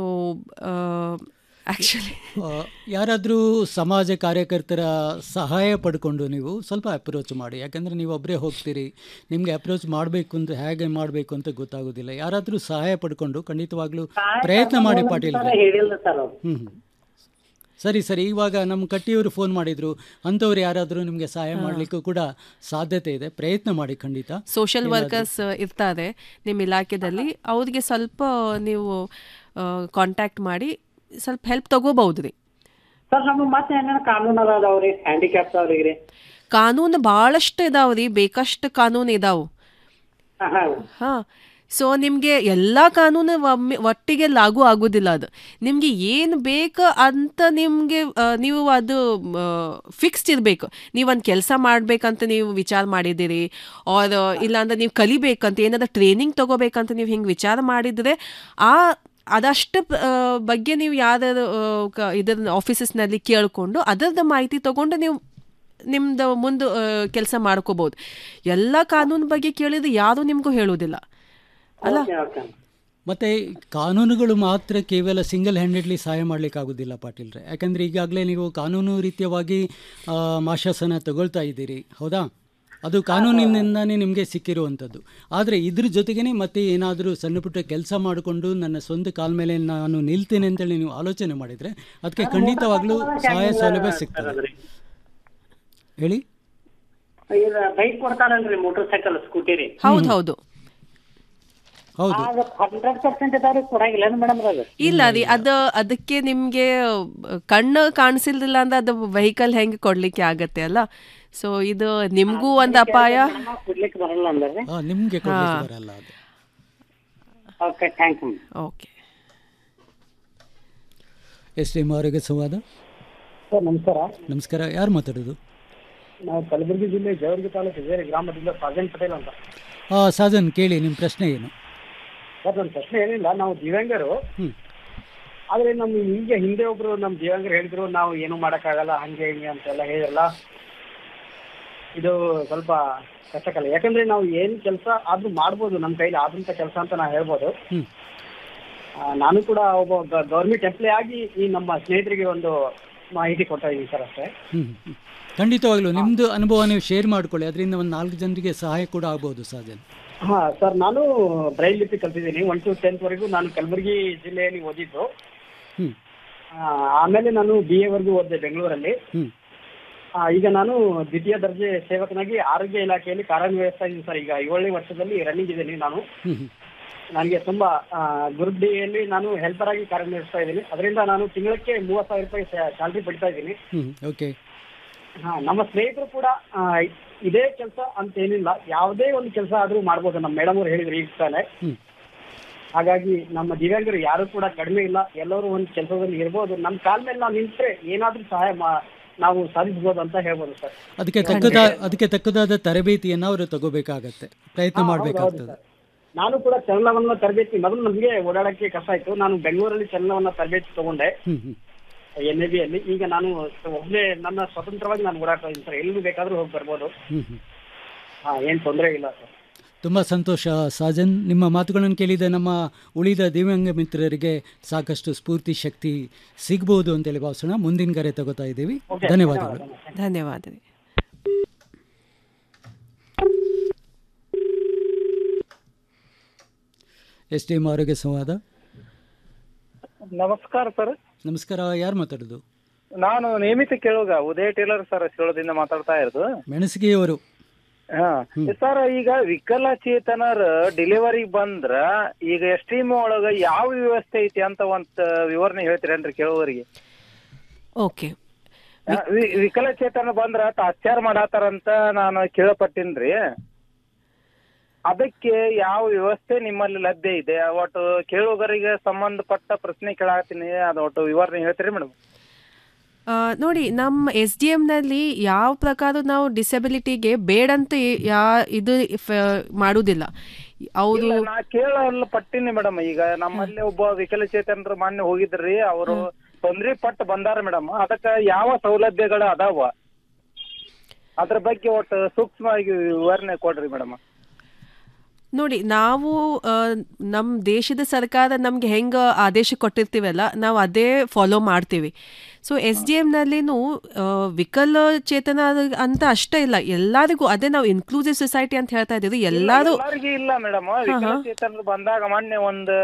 ಆ್ಯಕ್ಚುಲಿ ಯಾರಾದರೂ ಸಮಾಜ ಕಾರ್ಯಕರ್ತರ ಸಹಾಯ ಪಡ್ಕೊಂಡು ನೀವು ಸ್ವಲ್ಪ ಅಪ್ರೋಚ್ ಮಾಡಿ ಯಾಕಂದರೆ ನೀವು ಒಬ್ಬರೇ ಹೋಗ್ತೀರಿ ನಿಮಗೆ ಅಪ್ರೋಚ್ ಮಾಡಬೇಕು ಅಂತ ಹೇಗೆ ಮಾಡಬೇಕು ಅಂತ ಗೊತ್ತಾಗೋದಿಲ್ಲ ಯಾರಾದರೂ ಸಹಾಯ ಪಡ್ಕೊಂಡು ಖಂಡಿತವಾಗ್ಲೂ ಪ್ರಯತ್ನ ಮಾಡಿ ಪಾಟೀಲ್ ಹೇಳಿಲ್ಲ ಸರ್ ಅವ್ರು ಹ್ಞೂ ಹ್ಞೂ ಸರಿ ಸರಿ ಇವಾಗ ನಮ್ಮ ಕಟ್ಟಿಯವರು ಫೋನ್ ಮಾಡಿದ್ರು ಅಂಥವ್ರು ಯಾರಾದರೂ ನಿಮಗೆ ಸಹಾಯ ಮಾಡಲಿಕ್ಕೂ ಕೂಡ ಸಾಧ್ಯತೆ ಇದೆ ಪ್ರಯತ್ನ ಮಾಡಿ ಖಂಡಿತ ಸೋಷಿಯಲ್ ಏನಾದ್ರೂ- ವರ್ಕರ್ಸ್ ಇರ್ತಾರೆ ನಿಮ್ಮ ಇಲಾಖೆದಲ್ಲಿ ಅವ್ರಿಗೆ ಸ್ವಲ್ಪ ನೀವು ಕಾಂಟ್ಯಾಕ್ಟ್ ಮಾಡಿ ಸ್ವಲ್ಪ ಹೆಲ್ಪ್ ತಗೋಬಹುದು ರೀ ಸರ್ ನಮ್ಗೆ ಮತ್ತೆ ಏನೇನು ಕಾನೂನು ಅದಾವ್ರಿ ಹ್ಯಾಂಡಿಕ್ಯಾಪ್ಸ್ ಅವ್ರಿಗೆ ಕಾನೂನು ಭಾಳಷ್ಟು ಇದಾವ್ರಿ ಬೇಕಷ್ಟು ಕಾನೂನು ಇದಾವೆ ಹಾ ಸೊ ನಿಮಗೆ ಎಲ್ಲ ಕಾನೂನು ಒಮ್ಮೆ ಒಟ್ಟಿಗೆ ಲಾಗು ಆಗೋದಿಲ್ಲ ಅದು ನಿಮಗೆ ಏನು ಬೇಕು ಅಂತ ನಿಮಗೆ ನೀವು ಅದು ಫಿಕ್ಸ್ಡ್ ಇರಬೇಕು ನೀವು ಒಂದು ಕೆಲಸ ಮಾಡಬೇಕಂತ ನೀವು ವಿಚಾರ ಮಾಡಿದ್ದೀರಿ ಆರ್ ಇಲ್ಲಾಂದ್ರೆ ನೀವು ಕಲಿಬೇಕಂತ ಏನಾದ್ರು ಟ್ರೈನಿಂಗ್ ತಗೋಬೇಕಂತ ನೀವು ಹಿಂಗೆ ವಿಚಾರ ಮಾಡಿದರೆ ಆ ಅದಷ್ಟು ಆ, ಬಗ್ಗೆ ನೀವು ಯಾವ್ದಾದ್ರು ಇದರ ಆಫೀಸಸ್ನಲ್ಲಿ ಕೇಳಿಕೊಂಡು ಅದರದ್ದು ಮಾಹಿತಿ ತಗೊಂಡು ನೀವು ನಿಮ್ದು ಮುಂದೆ ಕೆಲಸ ಮಾಡ್ಕೋಬೋದು ಎಲ್ಲ ಕಾನೂನು ಬಗ್ಗೆ ಕೇಳಿದ್ರೆ ಯಾರೂ ನಿಮಗೂ ಹೇಳೋದಿಲ್ಲ ಅಲ್ಲ ಮತ್ತೆ ಕಾನೂನುಗಳು ಮಾತ್ರ ಕೇವಲ ಸಿಂಗಲ್ ಹ್ಯಾಂಡೆಡ್ಲಿ ಸಹಾಯ ಮಾಡಲಿಕ್ಕಾಗೋದಿಲ್ಲ ಪಾಟೀಲ್ರೆ ಯಾಕಂದರೆ ಈಗಾಗಲೇ ನೀವು ಕಾನೂನು ರೀತಿಯವಾಗಿ ಆ, ಮಾಶಾಸನ ತಗೊಳ್ತಾ ಇದ್ದೀರಿ ಹೌದಾ ಅದು ಕಾನೂನಿನಿಂದಾನೇ ನಿಮಗೆ ಸಿಕ್ಕಿರುವಂಥದ್ದು ಆದರೆ ಇದ್ರ ಜೊತೆಗೇ ಮತ್ತೆ ಏನಾದರೂ ಸಣ್ಣ ಪುಟ್ಟ ಕೆಲಸ ಮಾಡಿಕೊಂಡು ನನ್ನ ಸ್ವಂತ ಕಾಲ ಮೇಲೆ ನಾನು ನಿಲ್ತೇನೆ ಅಂತೇಳಿ ನೀವು ಆಲೋಚನೆ ಮಾಡಿದರೆ ಅದಕ್ಕೆ ಖಂಡಿತವಾಗ್ಲೂ ಸಹಾಯ ಸೌಲಭ್ಯ ಸಿಗ್ತದೆ ಹೇಳಿ ಇದು ಬೈಕ್ ಕೊಡ್ತಾರಲ್ರಿ ಮೋಟರ್ ಸೈಕಲ್ ಸ್ಕೂಟಿ ರೀ ಹೌದು ಹೌದು ಹೌದು ಹಂಡ್ರೆಡ್ ಪರ್ಸೆಂಟ್ ಇದಾವ್ರಿ ಕೊಡಂಗಿಲ್ಲ ಮೇಡಮ್ ಅದು ಇಲ್ಲ ರೀ ಅದು ಅದಕ್ಕೆ ನಿಮಗೆ ಕಣ್ಣು ಕಾಣಿಸಿಲ್ದಿಲ್ಲ ಅಂದ್ರೆ ಅದು ವೆಹಿಕಲ್ ಹೆಂಗೆ ಕೊಡ್ಲಿಕ್ಕೆ ಆಗತ್ತೆ ಅಲ್ಲ ಸೊ ಇದು ನಿಮಗೂ ಒಂದು ಅಪಾಯ ಕೊಡ್ಲಿಕ್ಕೆ ಬರಲ್ಲ ಅಂದ್ರೆ ಹಾಂ ನಿಮಗೆ ಕೊಡ್ಲಿಕ್ಕೆ ಬರಲ್ಲ ಅದು okay thank you okay S T M ಆರೋಗ್ಯ ಸಂವಾದ ಸರ್ ನಮಸ್ಕಾರ ನಮಸ್ಕಾರ ಯಾರು ಮಾತಾಡೋದು ನಾವು ಕಲಬುರಗಿ ಜಿಲ್ಲೆ ಜವರ್ಗಿ ತಾಲೂಕು ಬೇರೆ ಗ್ರಾಮದಿಂದ ಸಾಜನ್ ಪಟೇಲ್ ಅಂತ ಹಾಂ ಸಾಜನ್ ಕೇಳಿ ನಿಮ್ಮ ಪ್ರಶ್ನೆ ಏನು ಸರ್ ನನ್ನ ಪ್ರಶ್ನೆ ಏನಿಲ್ಲ ನಾವು ದಿವ್ಯಾಂಗರು ಹ್ಮ್. ಆದ್ರೆ ನಮ್ಮ ಈಗ ಹಿಂದೆ ಒಬ್ರು ನಮ್ಮ ದಿವ್ಯಾಂಗರು ಹೇಳಿದ್ರು ನಾವು ಏನು ಮಾಡಕ್ಕಾಗಲ್ಲ ಹಂಗೆ ಹಿಂಗೆ ಅಂತೆಲ್ಲ ಹೇಳಿರಲ್ಲ ಇದು ಸ್ವಲ್ಪ ಕಷ್ಟಕಲ್ಲ ಯಾಕಂದ್ರೆ ನಾವು ಏನ್ ಕೆಲಸ ಆದ್ರೂ ಮಾಡ್ಬೋದು ನಮ್ಮ ಕೈಲಿ ಆದಂತ ಕೆಲಸ ಅಂತ ನಾವು ಹೇಳ್ಬೋದು ಹ್ಮ್. ಆ, ನಾನು ಕೂಡ ಒಬ್ಬ ಗೌರ್ಮೆಂಟ್ ಎಂಪ್ಲಾಯ್ ಆಗಿ ಈ ನಮ್ಮ ಸ್ನೇಹಿತರಿಗೆ ಒಂದು ಮಾಹಿತಿ ಕೊಡ್ತಾ ಇದ್ದೀನಿ ಸರ್ ಅಷ್ಟೇ ಹ್ಮ್ ಹ್ಮ್. ಖಂಡಿತವಾಗ್ಲೂ ನಿಮ್ಮದು ಅನುಭವ ನೀವು ಶೇರ್ ಮಾಡ್ಕೊಳ್ಳಿ ಅದರಿಂದ ಒಂದು ನಾಲ್ಕು ಜನರಿಗೆ ಸಹಾಯ ಕೂಡ ಆಗ್ಬೋದು ಸಾಜನ್ ಹಾ ಸರ್ ನಾನು ಬ್ರೈಲ್ ಲಿಪಿ ಕಲ್ತಿದ್ದೀನಿ ಒನ್ ಟು ಟೆಂತ್ ವರೆಗೂ ನಾನು ಕಲಬುರಗಿ ಜಿಲ್ಲೆಯಲ್ಲಿ ಓದಿದ್ದು ಹ್ಮ್. ಆ, ಆಮೇಲೆ ನಾನು ಬಿ ಎ ವರೆಗೂ ಓದಿದೆ ಬೆಂಗಳೂರಲ್ಲಿ ಹ್ಮ್. ಆ, ಈಗ ನಾನು ದ್ವಿತೀಯ ದರ್ಜೆ ಸೇವಕನಾಗಿ ಆರೋಗ್ಯ ಇಲಾಖೆಯಲ್ಲಿ ಕಾರ್ಯನಿರ್ವಹಿಸ್ತಾ ಇದ್ದೀನಿ ಸರ್ ಈಗ ಏಳನೇ ವರ್ಷದಲ್ಲಿ ರನ್ನಿಂಗ್ ಇದ್ದೀನಿ ನಾನು ಹ್ಮ್ ಹ್ಮ್. ನನಗೆ ತುಂಬಾ ಗ್ರೂಪ್ ಡಿಯಲ್ಲಿ ನಾನು ಹೆಲ್ಪರ್ ಆಗಿ ಕಾರ್ಯನಿರ್ವಹಿಸ್ತಾ ಇದ್ದೀನಿ ಅದರಿಂದ ನಾನು ತಿಂಗಳಕ್ಕೆ ಮೂವತ್ತು ಸಾವಿರ ರೂಪಾಯಿ ಸ್ಯಾಲ್ರಿ ಪಡಿತಾ ಇದ್ದೀನಿ ಹ್ಮ್ ಓಕೆ ಹಾ ನಮ್ಮ ಸ್ನೇಹಿತರು ಕೂಡ ಆ, ಇದೇ ಕೆಲಸ ಅಂತ ಏನಿಲ್ಲ ಯಾವುದೇ ಒಂದು ಕೆಲಸ ಆದ್ರೂ ಮಾಡ್ಬೋದು ನಮ್ಮ ಮೇಡಮ್ ಅವ್ರು ಹೇಳಿದ್ರು ಈಗ ತಾನೆ ಹ್ಮ್. ಹಾಗಾಗಿ ನಮ್ಮ ದಿವ್ಯಾಂಗರು ಯಾರು ಕೂಡ ಕಡಿಮೆ ಇಲ್ಲ ಎಲ್ಲರೂ ಒಂದು ಕೆಲಸದಲ್ಲಿ ಇರ್ಬೋದು ನಮ್ಮ ಕಾಲ ಮೇಲೆ ನಾವು ನಿಂತ್ರೆ ಏನಾದ್ರೂ ಸಹಾಯ ಮಾ- ನಾವು ಸಾಧಿಸ್ಬೋದು ಅಂತ ಹೇಳ್ಬೋದು ಸರ್ ಅದಕ್ಕೆ ತಕ್ಕದ ಅದಕ್ಕೆ ತಕ್ಕದಾದ ತರಬೇತಿಯನ್ನು ಅವರು ತಗೋಬೇಕಾಗತ್ತೆ ಪ್ರಯತ್ನ ಹಾ, ಹೌದು, ಮಾಡಬೇಕಾಗ್ತದೆ ಹೌದು ನಾನು ಕೂಡ ಚಲನವನ್ನ ತರಬೇತಿ ಮೊದಲು ನಮಗೆ ಓಡಾಡಕ್ಕೆ ಕಷ್ಟ ಆಯ್ತು ನಾನು ಬೆಂಗಳೂರಲ್ಲಿ ಚಲನವನ್ನ ತರಬೇತಿ ತಗೊಂಡೆ ಹ್ಮ್ ಹ್ಮ್ ಎನ್ ಎ ಬಿಯಲ್ಲಿ ಈಗ ನಾನು ಒಬ್ಬನೇ ನನ್ನ ಸ್ವತಂತ್ರವಾಗಿ ನಾನು ಓಡಾಡ್ತಾ ಇದ್ದೀನಿ ಸರ್ ಎಲ್ಲಿ ಬೇಕಾದ್ರೂ ಹೋಗಿ ಬರ್ಬೋದು ಹ್ಮ್ ಹ್ಮ್ ಹಾ ಏನ್ ತೊಂದರೆ ಇಲ್ಲ ಸರ್ ತುಂಬ ಸಂತೋಷ ಸಾಜನ್ ನಿಮ್ಮ ಮಾತುಗಳನ್ನು ಕೇಳಿದ ನಮ್ಮ ಉಳಿದ ದಿವ್ಯಾಂಗ ಮಿತ್ರರಿಗೆ ಸಾಕಷ್ಟು ಸ್ಫೂರ್ತಿ ಶಕ್ತಿ ಸಿಗ್ಬೋದು ಅಂತೇಳಿ ಭಾವಿಸೋಣ ಮುಂದಿನ ಕರೆ ತಗೋತಾ ಇದ್ದೀವಿ ಧನ್ಯವಾದಗಳು ಧನ್ಯವಾದ ರೀ ಎಸ್ ಟಿ ಎಂ ಆರೋಗ್ಯ ಸಂವಾದ ನಮಸ್ಕಾರ ಸರ್ ನಮಸ್ಕಾರ ಯಾರು ಮಾತಾಡೋದು ನಾನು ನೇಮಿತ ಕೇಳುಗ ಉದಯ ಟೇಲರ್ ಸರ್ ಶಿರೋದಿಂದ ಮಾತಾಡ್ತಾ ಇರೋದು ಮೆಣಸಿಗೆಯವರು ಹಾ ಸರ್ ಈಗ ವಿಕಲಚೇತನರ ಡೆಲಿವರಿ ಬಂದ್ರ ಈಗ ಎಸ್ ಟಿ ಒಳಗ ಯಾವ ವ್ಯವಸ್ಥೆ ಐತಿ ಅಂತ ಒಂದ್ ವಿವರಣೆ ಹೇಳ್ತೀರೇನ್ರಿ ಕೇಳುವರಿಗೆ ಓಕೆ ಆ, ವಿ- ವಿಕಲಚೇತನ ಬಂದ್ರ ಟಾರ್ಚರ್ ಮಾಡಾತಾರಂತ ನಾನು ಕೇಳಪಟ್ಟಿನ್ರಿ ಅದಕ್ಕೆ ಯಾವ ವ್ಯವಸ್ಥೆ ನಿಮ್ಮಲ್ಲಿ ಲಭ್ಯ ಇದೆ ಒಟ್ಟು ಕೇಳುಗರಿಗೆ ಸಂಬಂಧಪಟ್ಟ ಪ್ರಶ್ನೆ ಕೇಳಾತೀನಿ ಅದು ಒಟ್ಟು ವಿವರಣೆ ಹೇಳ್ತೀರಿ ಮೇಡಮ್ ಆ, ನೋಡಿ ನಮ್ಮ ಎಸ್ ಡಿ ಎಮ್ನಲ್ಲಿ ಯಾವ ಪ್ರಕಾರ ನಾವು ಡಿಸಬಿಲಿಟಿಗೆ ಬೇಡಂತ ಯಾ ಇದು ಫ- ಮಾಡುವುದಿಲ್ಲ ಅವರು ಇಲ್ಲ, ನಾ ಕೇಳಲ್ಲ ಪಟ್ಟಿನಿ ಮೇಡಮ್ ಈಗ ನಮ್ಮಲ್ಲಿ ಒಬ್ಬ ವಿಕಲಚೇತನರು ಮೊನ್ನೆ ಹೋಗಿದ್ರಿ ಅವರು ತೊಂದ್ರೆ ಪಟ್ಟು ಬಂದಾರ ಮೇಡಮ್ ಅದಕ್ಕ ಯಾವ ಸೌಲಭ್ಯಗಳು ಅದಾವ ಅದ್ರ ಬಗ್ಗೆ ಒಟ್ಟು ಸೂಕ್ಷ್ಮವಾಗಿ ವಿವರಣೆ ಕೊಡ್ರಿ ಮೇಡಮ್ ನೋಡಿ ನಾವು ನಮ್ಮ ದೇಶದ ಸರ್ಕಾರ ನಮಗೆ ಹೆಂಗೆ ಆದೇಶ ಕೊಟ್ಟಿರ್ತೀವಲ್ಲ ನಾವು ಅದೇ ಫಾಲೋ ಮಾಡ್ತೀವಿ ಸೊ ಎಸ್ ಡಿ ಎಮ್ನಲ್ಲಿನೂ ವಿಕಲಚೇತನ ಅಂತ ಅಷ್ಟೇ ಇಲ್ಲ ಎಲ್ಲರಿಗೂ ಅದೇ ನಾವು ಇನ್ಕ್ಲೂಸಿವ್ ಸೊಸೈಟಿ ಅಂತ ಹೇಳ್ತಾ ಇದ್ದೀವಿ ಎಲ್ಲರೂ ಎಲ್ಲರಿಗೂ ಇಲ್ಲ ಮೇಡಮ್ ವಿಕಲಚೇತನರು ಬಂದಾಗ ಮೊನ್ನೆ ಒಂದ್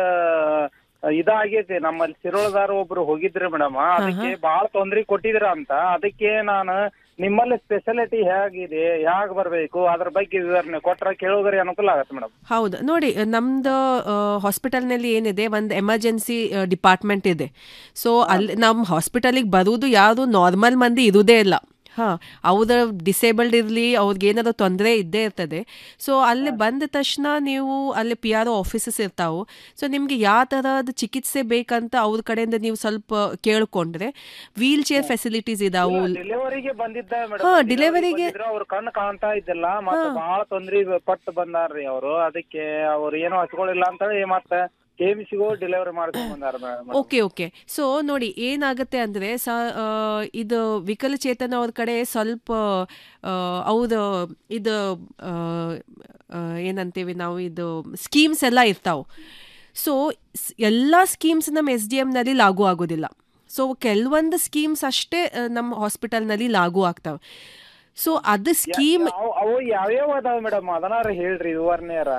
ಇದಾಗೈತಿ ನಮ್ಮಲ್ಲಿ ಸಿರೋಳದಾರ ಒಬ್ರು ಹೋಗಿದ್ರಿ ಮೇಡಮ್ ಅದಕ್ಕೆ ಬಹಳ ತೊಂದ್ರೆ ಕೊಟ್ಟಿದ್ರ ಅಂತ ಅದಕ್ಕೆ ನಾನು ನಿಮ್ಮಲ್ಲಿ ಸ್ಪೆಷಾಲಿಟಿ ಹೇಗಿದೆ ಹೇಗ್ ಬರ್ಬೇಕು ಅದ್ರ ಬಗ್ಗೆ ವಿವರಣೆ ಕೊಟ್ರ ಕೇಳೋಗರಿಗೆ ಅನುಕೂಲ ಆಗತ್ತೆ ಮೇಡಮ್ ಹೌದು ನೋಡಿ ನಮ್ದು ಹಾಸ್ಪಿಟಲ್ನಲ್ಲಿ ಏನಿದೆ ಒಂದು ಎಮರ್ಜೆನ್ಸಿ ಡಿಪಾರ್ಟ್ಮೆಂಟ್ ಇದೆ ಸೊ ಅಲ್ಲಿ ನಮ್ಮ ಹಾಸ್ಪಿಟಲಿಗೆ ಬರುವುದು ಯಾವುದು ನಾರ್ಮಲ್ ಮಂದಿ ಇರುವುದೇ ಇಲ್ಲ ಹಾಂ ಅವ್ರ ಡಿಸೇಬಲ್ಡ್ ಇರಲಿ ಅವ್ರಿಗೆ ಏನಾದ್ರು ತೊಂದರೆ ಇದ್ದೇ ಇರ್ತದೆ ಸೊ ಅಲ್ಲಿ ಬಂದ ತಕ್ಷಣ ನೀವು ಅಲ್ಲಿ ಪಿ ಆರ್ ಒ ಆಫೀಸಸ್ ಇರ್ತಾವೆ ಸೊ ನಿಮಗೆ ಯಾವ ಥರದ ಚಿಕಿತ್ಸೆ ಬೇಕಂತ ಅವ್ರ ಕಡೆಯಿಂದ ನೀವು ಸ್ವಲ್ಪ ಕೇಳ್ಕೊಂಡ್ರೆ ವೀಲ್ ಚೇರ್ ಫೆಸಿಲಿಟೀಸ್ ಇದಾವು ಡೆಲಿವರಿಗೆ ಬಂದಿದ್ದ ಹಾ, ಮೇಡಮ್ ಡೆಲಿವರಿಗೆ- ಅವ್ರ ಕಣ್ಣು ಕಾಣ್ತಾ ಇದ್ದಿಲ್ಲ ಮತ್ತೆ ಬಹಳ ತೊಂದ್ರೆ ಪಟ್ಟು ಬಂದಾರ್ರಿ ಅವರು ಅದಕ್ಕೆ ಅವ್ರು ಏನೋ ಹಚ್ಕೊಳ್ಳಿಲ್ಲ ಅಂತ ಹೇಳಿ ಮತ್ತೆ ಕೆಎಂಸಿಗೂ ಡೆಲಿವರಿ ಮಾಡ್ಕೊಂಡ್ ಬಂದಾರ ಮೇಡಮ್ ಓಕೆ ಓಕೆ ಸೊ ನೋಡಿ ಏನಾಗುತ್ತೆ ಅಂದರೆ ಸ ಆ, ಇದು ವಿಕಲಚೇತನ ಅವ್ರ ಕಡೆ ಸ್ವಲ್ಪ ಅವ್ರ ಇದು ಆ, ಆ, ಏನಂತೀವಿ ನಾವು ಇದು ಸ್ಕೀಮ್ಸ್ ಎಲ್ಲ ಇರ್ತಾವೆ ಸೊ ಎಲ್ಲ ಸ್ಕೀಮ್ಸ್ ನಮ್ಮ ಎಸ್ ಡಿ ಎಮ್ನಲ್ಲಿ ಲಾಗೂ ಆಗೋದಿಲ್ಲ ಸೊ ಕೆಲವೊಂದು ಸ್ಕೀಮ್ಸ್ ಅಷ್ಟೇ ಆ, ನಮ್ಮ ಹಾಸ್ಪಿಟಲ್ನಲ್ಲಿ ಲಾಗೂ ಆಗ್ತಾವೆ ಸೊ ಅದು ಸ್ಕೀಮ್ ಅವು- ಅವು ಯಾವ್ಯಾವ ಅದಾವ ಮೇಡಮ್ ಅದನ್ನಾರ ಹೇಳ್ರಿ ವಿವರಣೆಯಾರ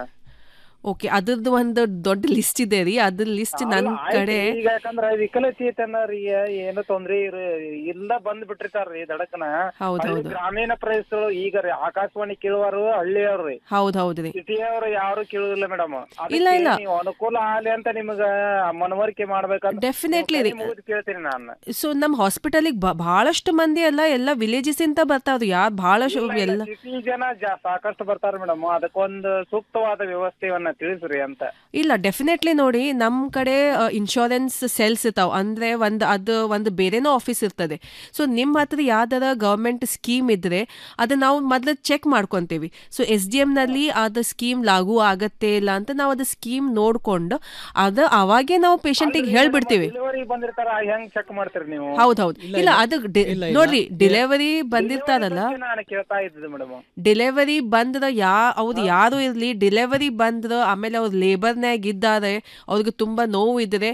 ಓಕೆ ಅದ್ರದ್ದು ಒಂದು ದೊಡ್ಡ ಲಿಸ್ಟ್ ಇದೆ ರೀ ಅದ್ರ ಲಿಸ್ಟ್ ನನ್ನ ಅಲ್ಲ, ಆಯ್ತು. ಕಡೆ ಈಗ ಯಾಕಂದ್ರ ವಿಕಲಚೇತನರಿಗೆ ಏನು ತೊಂದ್ರೆ ಇರ ಇಲ್ಲ ಬಂದ್ ಬಿಟ್ಟಿರ್ತಾರ್ರಿ ದಡಕನ ಹೌದ್ ಹಳ್ಳಿ ಹೌದು. ಗ್ರಾಮೀಣ ಪ್ರದೇಶಗಳು ಈಗ ರೀ ಆಕಾಶವಾಣಿ ಕೇಳುವರು ಹಳ್ಳಿಯವ್ರಿ ಹೌದು ಹೌದು ರೀ ಸಿಟಿಯವರು ಯಾರು ಕೇಳುದಿಲ್ಲ ಮೇಡಮ್ ಇಲ್ಲ, ಇಲ್ಲ. ನೀವು ಅನುಕೂಲ ಆಗ್ಲಿ ಅಂತ ನಿಮಗ ಮನವರಿಕೆ ಮಾಡ್ಬೇಕಂತ Definitely ರೀ. ಮುಗಿದು ಕೇಳ್ತೀನಿ ನಾನು ಸೊ ನಮ್ಮ ಹಾಸ್ಪಿಟಲಿಗೆ ಬಹಳಷ್ಟು ಮಂದಿ ಎಲ್ಲ ಎಲ್ಲ ವಿಲೇಜಸ್ ಇಂದ ಬರ್ತಾವ್ರು ಯಾರು ಬಹಳಷ್ಟು ಎಲ್ಲ ಸಿಟಿ ಜನ ಜಾ- ಸಾಕಷ್ಟು ಬರ್ತಾರ ಮೇಡಮ್ ಅದಕ್ಕೊಂದು ಸೂಕ್ತವಾದ ವ್ಯವಸ್ಥೆಯನ್ನ ತಿಳಿಸ್ರಿ ಅಂತ ಇಲ್ಲ ಡೆಫಿನೆಟ್ಲಿ ನೋಡಿ ನಮ್ಮ ಕಡೆ ಇನ್ಶೂರೆನ್ಸ್ ಸೆಲ್ಸ್ ಇರ್ತಾವೆ ಅಂದರೆ ಒಂದು ಅದು ಒಂದು ಬೇರೆನೋ ಆಫೀಸ್ ಇರ್ತದೆ ಸೊ ನಿಮ್ಮ ಹತ್ರ ಯಾವ್ದಾರ ಗೌರ್ಮೆಂಟ್ ಸ್ಕೀಮ್ ಇದ್ದರೆ ಅದು ನಾವು ಮೊದಲು ಚೆಕ್ ಮಾಡ್ಕೊತೀವಿ ಸೊ ಎಸ್ ಡಿ ಎಮ್ನಲ್ಲಿ ಅದು ಸ್ಕೀಮ್ ಲಾಗೂ ಆಗತ್ತೆ ಇಲ್ಲ ಅಂತ ನಾವು ಅದು ಸ್ಕೀಮ್ ನೋಡಿಕೊಂಡು ಅದು ಅವಾಗೇ ನಾವು ಪೇಷಂಟಿಗೆ ಹೇಳ್ಬಿಡ್ತೀವಿ ಡೆಲಿವರಿ ಬಂದಿರ್ತಾರ ಹೆಂಗ್ ಚೆಕ್ ಮಾಡ್ತೀರಿ ನೀವು ಹೌದು ಹೌದು ಇಲ್ಲ ಅದು ಡೆ- ನೋಡ್ರಿ ಡೆಲಿವರಿ ಬಂದಿರ್ತಾರಲ್ಲ ನಾನು ಕೇಳ್ತಾ ಇದ್ದೆ ಮೇಡಮ್ ಡೆಲಿವರಿ ಬಂದ್ರ ಯಾ ಅವ್ರು ಯಾರು ಇರಲಿ ಡೆಲಿವರಿ ಬಂದ್ರ ಆಮೇಲೆ ಅವ್ರು ಲೇಬರ್ನ್ಯಾಗ ಇದ್ದಾರೆ ಅವ್ರಿಗೆ ತುಂಬ ನೋವು ಇದ್ರೆ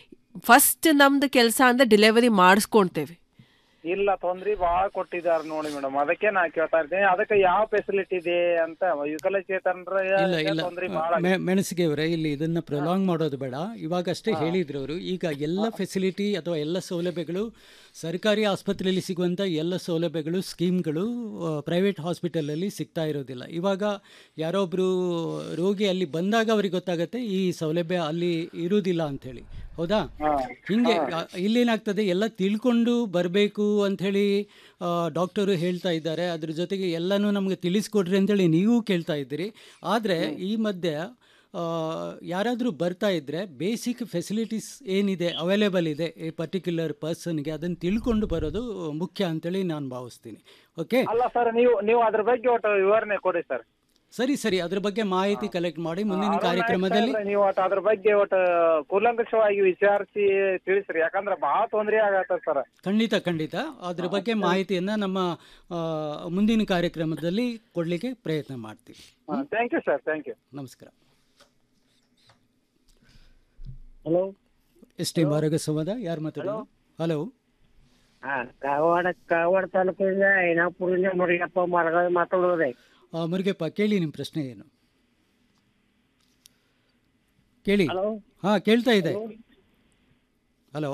ಫಸ್ಟ್ ನಮ್ದು ಕೆಲಸ ಅಂದ್ರೆ ಡೆಲಿವರಿ ಮಾಡಿಸ್ಕೊಳ್ತೇವೆ ಇಲ್ಲ ತೊಂದ್ರೆ ಬಾಳ ಕೊಟ್ಟಿದಾರ ನೋಡಿ ಮೇಡಮ್ ಅದಕ್ಕೆ ನಾ ಕೇಳ್ತಾ ಇರ್ತೀನಿ ಅದಕ್ಕೆ ಯಾವ ಫೆಸಿಲಿಟಿ ಇದೆ ಅಂತ ವಿಕಲಚೇತನರ ಇಲ್ಲ ಇಲ್ಲ ತೊಂದ್ರೆ ಬಾಳ ಮೆ- ಮೆಣಸಿಗೆಯವರೇ ಇಲ್ಲಿ ಇದನ್ನ ಪ್ರೊಲಾಂಗ್ ಮಾಡೋದು ಬೇಡ ಇವಾಗ ಅಷ್ಟೇ ಹೇಳಿದ್ರು ಅವರು ಈಗ ಎಲ್ಲ ಫೆಸಿಲಿಟಿ ಅಥವಾ ಎಲ್ಲ ಸೌಲಭ್ಯಗಳು ಸರ್ಕಾರಿ ಆಸ್ಪತ್ರೆಯಲ್ಲಿ ಸಿಗುವಂಥ ಎಲ್ಲ ಸೌಲಭ್ಯಗಳು ಸ್ಕೀಮ್ಗಳು ಪ್ರೈವೇಟ್ ಹಾಸ್ಪಿಟಲಲ್ಲಿ ಸಿಗ್ತಾ ಇರೋದಿಲ್ಲ ಇವಾಗ ಯಾರೊಬ್ಬರು ರೋಗಿ ಅಲ್ಲಿ ಬಂದಾಗ ಅವ್ರಿಗೆ ಗೊತ್ತಾಗತ್ತೆ ಈ ಸೌಲಭ್ಯ ಅಲ್ಲಿ ಇರುವುದಿಲ್ಲ ಅಂಥೇಳಿ ಹೌದಾ ಹಿಂಗೆ ಆ, ಇಲ್ಲೇನಾಗ್ತದೆ ಎಲ್ಲ ತಿಳ್ಕೊಂಡು ಬರಬೇಕು ಅಂಥೇಳಿ ಡಾಕ್ಟರು ಹೇಳ್ತಾ ಇದ್ದಾರೆ ಅದ್ರ ಜೊತೆಗೆ ಎಲ್ಲನೂ ನಮಗೆ ತಿಳಿಸ್ಕೊಡ್ರಿ ಅಂತೇಳಿ ನೀವು ಕೇಳ್ತಾ ಇದ್ದೀರಿ ಆದರೆ ಈ ಮಧ್ಯೆ ಆ, ಯಾರಾದರೂ ಬರ್ತಾ ಇದ್ದರೆ ಬೇಸಿಕ್ ಫೆಸಿಲಿಟೀಸ್ ಏನಿದೆ ಅವೈಲೇಬಲ್ ಇದೆ ಈ ಪರ್ಟಿಕ್ಯುಲರ್ ಪರ್ಸನ್ಗೆ ಅದನ್ನು ತಿಳ್ಕೊಂಡು ಬರೋದು ಮುಖ್ಯ ಅಂತೇಳಿ ನಾನು ಭಾವಿಸ್ತೀನಿ ಓಕೆ ಅಲ್ಲ ಸರ್ ನೀವು ನೀವು ಅದ್ರ ಬಗ್ಗೆ ಒಟ್ಟು ವಿವರಣೆ ಕೊಡಿ ಸರ್ ಸರಿ ಸರಿ ಅದ್ರ ಬಗ್ಗೆ ಮಾಹಿತಿ ಕಲೆಕ್ಟ್ ಮಾಡಿ ಮುಂದಿನ ಕಾರ್ಯಕ್ರಮದಲ್ಲಿ ನೀವು ಒಟ್ಟು ಅದ್ರ ಬಗ್ಗೆ ಒಟ್ಟು ಕೂಲಂಕಷವಾಗಿ ವಿಚಾರಿಸಿ ತಿಳಿಸ್ರಿ ಯಾಕಂದ್ರೆ ಬಹಳ ತೊಂದ್ರೆ ಆಗತ್ತ ಸರ್ ಖಂಡಿತ ಖಂಡಿತ ಅದ್ರ ಬಗ್ಗೆ ಮಾಹಿತಿಯನ್ನು ನಮ್ಮ ಆ, ಮುಂದಿನ ಕಾರ್ಯಕ್ರಮದಲ್ಲಿ ಕೊಡಲಿಕ್ಕೆ ಪ್ರಯತ್ನ ಮಾಡ್ತೀವಿ thank you sir thank you ನಮಸ್ಕಾರ ಹಲೋ ಎಸ್ ಟಿ ಆರೋಗ್ಯ ಸಂವಾದ ಯಾರು ಮಾತಾಡೋದು ಹಲೋ ಹಾ ಕಾರವಾಡ ಕಾರವಾಡ ತಾಲೂಕಿನಿಂದ ಐನಾಪುರದಿಂದ ಮುರಿಯಪ್ಪ ಮಾರ್ಗ ಮಾತಾಡೋದೆ ಮುರುಗಪ್ಪ ಕೇಳಿ ನಿಮ್ಮ ಪ್ರಶ್ನೆ ಏನು ಕೇಳಿ ಹಲೋ ಹಾ ಕೇಳ್ತಾ ಇದೆ ಹಲೋ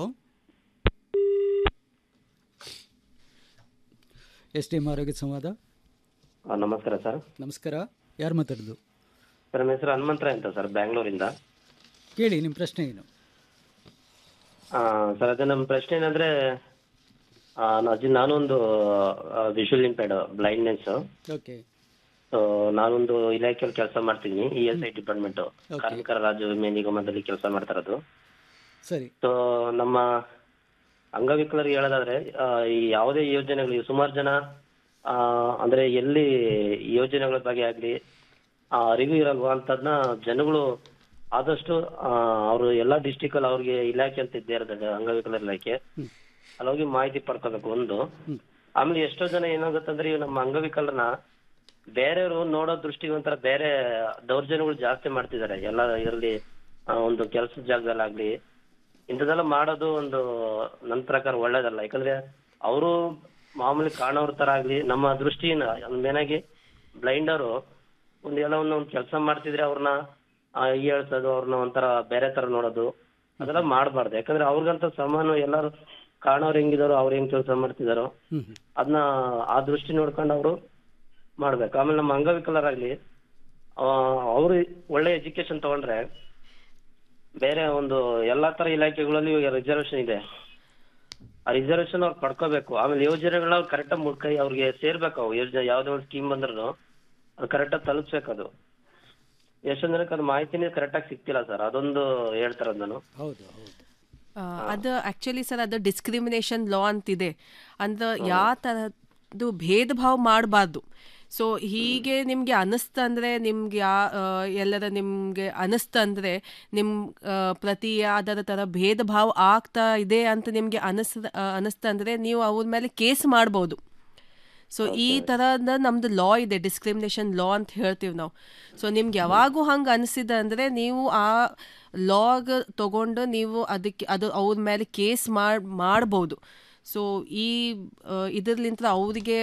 ಎಸ್ ಟಿ ಎಂ ಆರೋಗ್ಯ ಸಂವಾದ ಆ, ನಮಸ್ಕಾರ ಸರ್ ನಮಸ್ಕಾರ ಯಾರು ಮಾತಾಡೋದು ಸರ್ ನಮ್ಮ ಹೆಸರು ಹನುಮಂತರಾಯ್ ಅಂತ ಸರ್ ಬ್ಯಾಂಗ್ಳೂರಿಂದ ಕೇಳಿ ನಿಮ್ಮ ಪ್ರಶ್ನೆ ಏನು ಆ, ಸರ್ ಅದೇ ನಮ್ಮ ಪ್ರಶ್ನೆ ಏನಂದ್ರೆ ಆ, ಅಜ್ಜಿ ನಾನೊಂದು visual impaired blindness okay so ನಾನೊಂದು ಇಲಾಖೆಯಲ್ಲಿ ಕೆಲಸ ಮಾಡ್ತೀನಿ ಇ ಎಸ್ ಐ ಡಿಪಾರ್ಟ್ಮೆಂಟ್ ಕಾರ್ಮಿಕರ ರಾಜ್ಯ ವಿಮೆ ನಿಗಮದಲ್ಲಿ ಕೆಲಸ ಮಾಡ್ತಾ ಇರೋದು ಸರಿ ಸೊ ನಮ್ಮ ಅಂಗವಿಕಲರಿಗೆ ಹೇಳೋದಾದ್ರೆ ಆ, ಈ ಯಾವುದೇ ಯೋಜನೆಗಳು ಈ ಸುಮಾರು ಜನ ಆ, ಅಂದ್ರೆ ಎಲ್ಲಿ ಈ ಯೋಜನೆಗಳ ಬಗ್ಗೆ ಆಗ್ಲಿ ಆ, ಅರಿವು ಇರಲ್ವಾ ಅಂತದ್ನ ಜನಗಳು ಆದಷ್ಟು ಅವರು ಎಲ್ಲಾ ಡಿಸ್ಟಿಕ್ ಅಲ್ಲಿ ಅವ್ರಿಗೆ ಇಲಾಖೆ ಅಂತ ಇದ್ದೇ ಇರ್ತದೆ ಅಂಗವಿಕಲರ ಇಲಾಖೆ ಅಲ್ಲಿ ಹೋಗಿ ಮಾಹಿತಿ ಪಡ್ಕೋಬೇಕು ಒಂದು ಆಮೇಲೆ ಎಷ್ಟೋ ಜನ ಏನಾಗುತ್ತಂದ್ರೆ ಇವ್ ನಮ್ಮ ಅಂಗವಿಕಲರನ್ನ ಬೇರೆಯವರು ನೋಡೋ ದೃಷ್ಟಿಗೆ ಒಂಥರ ಬೇರೆ ದೌರ್ಜನ್ಯಗಳು ಜಾಸ್ತಿ ಮಾಡ್ತಿದ್ದಾರೆ ಎಲ್ಲ ಇದರಲ್ಲಿ ಒಂದು ಕೆಲಸದ ಜಾಗದಲ್ಲಾಗ್ಲಿ ಇಂಥದ್ದೆಲ್ಲ ಮಾಡೋದು ಒಂದು ನನ್ನ ಪ್ರಕಾರ ಒಳ್ಳೇದಲ್ಲ ಯಾಕಂದ್ರೆ ಅವರು ಮಾಮೂಲಿ ಕಾಣೋರ್ ತರ ಆಗ್ಲಿ ನಮ್ಮ ದೃಷ್ಟಿನ ಮೇನ್ ಆಗಿ ಬ್ಲೈಂಡ್ ಅವರು ಒಂದ್ ಎಲ್ಲ ಒಂದು ಕೆಲಸ ಮಾಡ್ತಿದ್ರೆ ಅವ್ರನ್ನ ಹೇಳ್ಸೋದು ಅವ್ರನ್ನ ಒಂಥರ ಬೇರೆ ತರ ನೋಡೋದು ಅದೆಲ್ಲ ಮಾಡಬಾರ್ದು ಯಾಕಂದ್ರೆ ಅವ್ರಿಗಂತ ಸಮಾನ ಎಲ್ಲಾರು ಕಾಣೋರು ಹೆಂಗಿದಾರೋ ಅವ್ರು ಹೆಂಗ್ ಕೆಲಸ ಮಾಡ್ತಿದಾರೋ ಅದನ್ನ ಆ ದೃಷ್ಟಿ ನೋಡ್ಕೊಂಡು ಅವರು ಮಾಡ್ಬೇಕು ಆಮೇಲೆ ನಮ್ಮ ಅಂಗವಿಕಲರಾಗ್ಲಿ ಅವರು ಒಳ್ಳೆ ಎಜುಕೇಶನ್ ತಗೊಂಡ್ರೆ ಬೇರೆ ಒಂದು ಎಲ್ಲಾ ತರ ಇಲಾಖೆಗಳಲ್ಲಿ ರಿಸರ್ವೇಶನ್ ಇದೆ ಆ ರಿಸರ್ವೇಶನ್ ಅವ್ರು ಪಡ್ಕೋಬೇಕು ಆಮೇಲೆ ಯೋಜನೆಗಳನ್ನ ಅವ್ರು ಕರೆಕ್ಟಾಗಿ ಮುಡ್ಕೈ ಅವ್ರಿಗೆ ಸೇರ್ಬೇಕು ಅವು ಯೋಜನೆ ಯಾವ್ದೇ ಒಂದು ಸ್ಕೀಮ್ ಬಂದ್ರು ಅದು ಕರೆಕ್ಟಾಗಿ ತಲುಪಿಸ್ಬೇಕು ಅದು ಎಷ್ಟೋ ಜನಕ್ಕೆ ಅದು ಮಾಹಿತಿನೇ ಕರೆಕ್ಟಾಗಿ ಸಿಗ್ತಿಲ್ಲ ಸರ್ ಅದೊಂದು ಹೇಳ್ತಾರದ್ ನಾನು ಹೌದು ಹೌದು ಆ, ಅದು ಆಕ್ಚುಲಿ ಸರ್ ಅದು ಡಿಸ್ಕ್ರಿಮಿನೇಷನ್ ಲಾ ಅಂತಿದೆ ಅಂದ್ರೆ ಯಾವ ಥರದ್ದು ಭೇದ ಭಾವ ಮಾಡಬಾರ್ದು ಸೊ ಹೀಗೆ ನಿಮಗೆ ಅನ್ನಿಸ್ತಂದ್ರೆ ನಿಮ್ಗೆ ಯಾ ಆ, ಎಲ್ಲರ ನಿಮಗೆ ಅನ್ನಿಸ್ತಂದ್ರೆ ನಿಮ್ಮ ಆ, ಪ್ರತಿ ಯಾವ್ದಾರ ಥರ ಭೇದ ಭಾವ ಆಗ್ತಾ ಇದೆ ಅಂತ ನಿಮಗೆ ಅನ್ನಿಸ್ ಅನ್ನಿಸ್ತಂದ್ರೆ ನೀವು ಅವ್ರ ಮೇಲೆ ಕೇಸ್ ಮಾಡ್ಬೋದು ಸೊ ಈ ಥರದ ನಮ್ದು ಲಾ ಇದೆ ಡಿಸ್ಕ್ರಿಮಿನೇಷನ್ ಲಾ ಅಂತ ಹೇಳ್ತೀವಿ ನಾವು ಸೊ ನಿಮ್ಗೆ ಯಾವಾಗೂ ಹಂಗೆ ಅನಿಸಿದೆ ಅಂದರೆ ನೀವು ಆ ಲಾಗ್ ತಗೊಂಡು ನೀವು ಅದಕ್ಕೆ ಅದು ಅವ್ರ ಮೇಲೆ ಕೇಸ್ ಮಾಡಿ ಮಾಡ್ಬೋದು ಸೊ ಈ ಇದರ್ಲಿಂತ ಅವರಿಗೆ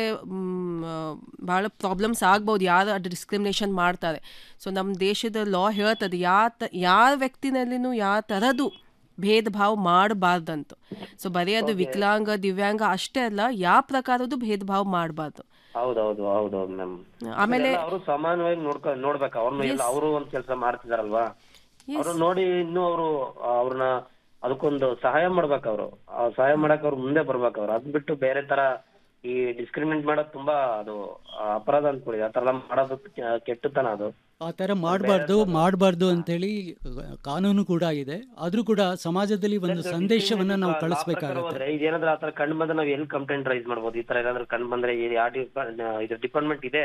ಭಾಳ ಪ್ರಾಬ್ಲಮ್ಸ್ ಆಗ್ಬೋದು ಯಾರು ಅದು ಡಿಸ್ಕ್ರಿಮಿನೇಷನ್ ಮಾಡ್ತಾರೆ ಸೊ ನಮ್ಮ ದೇಶದ ಲಾ ಹೇಳ್ತದೆ ಯಾ ತ ಯಾವ ವ್ಯಕ್ತಿನಲ್ಲಿನೂ ಯಾವ ಥರದ್ದು ಭೇದ ಭಾವ ಮಾಡಬಾರ್ದಂತ ಸೊ ಬರೀ ಅದು ವಿಕಲಾಂಗ ದಿವ್ಯಾಂಗ ಅಷ್ಟೇ ಅಲ್ಲ ಯಾವ ಪ್ರಕಾರದ್ದು ಭೇದ ಭಾವ ಮಾಡಬಾರ್ದು ಹೌದೌದು ಹೌದೌದು ಮ್ಯಾಮ್ ಆಮೇಲೆ ಅವರು ಸಮಾನವಾಗಿ ನೋಡ್ಕೊ ನೋಡ್ಬೇಕು ಅವ್ರನ್ನ ಎಲ್ಲ ಅವರು ಒಂದ್ ಕೆಲಸ ಮಾಡ್ತಿದಾರಲ್ವಾ ಅವ್ರು ನೋಡಿ ಇನ್ನು ಅವರು ಅವ್ರನ್ನ ಅದಕ್ಕೊಂದು ಸಹಾಯ ಮಾಡ್ಬೇಕು ಅವರು ಸಹಾಯ ಮಾಡಕ್ ಅವ್ರು ಮುಂದೆ ಬರ್ಬೇಕು ಅವ್ರು ಅದ್ ಬಿಟ್ಟು ಬೇರೆ ತರ ಈ ಡಿಸ್ಕ್ರಿಮಿನೇಟ್ ಮಾಡೋದು ತುಂಬಾ ಅದು ಆ, ಅಪರಾಧ ಅನ್ಕೊಳ್ಳಿ ಆ ತರ ಎಲ್ಲ ಮಾಡೋದು ಕೆ- ಕೆಟ್ಟತನ ಅದು ಆ ಥರ ಮಾಡಬಾರ್ದು ಮಾಡಬಾರ್ದು ಅಂತೇಳಿ ಕಾನೂನು ಕೂಡ ಇದೆ ಆದರೂ ಕೂಡ ಸಮಾಜದಲ್ಲಿ ಒಂದು ಸಂದೇಶವನ್ನ ನಾವು ಪ್ರಕಾರ ಕಳಿಸ್ಬೇಕಾಗತ್ತೆ ಹೋದ್ರೆ ಇದೇನಾದ್ರೂ ಆತರ ಕಂಡು ಬಂದ್ರೆ ನಾವ್ ಎಲ್ಲಿ ಕಂಪ್ಲೇಂಟ್ ರೈಸ್ ಮಾಡ್ಬೋದು ಈ ತರ ಏನಾದ್ರು ಕಂಡು ಬಂದ್ರೆ ಈ ಯಾವ ಇದ್ರ ಡಿಪಾರ್ಟ್ಮೆಂಟ್ ಇದೆ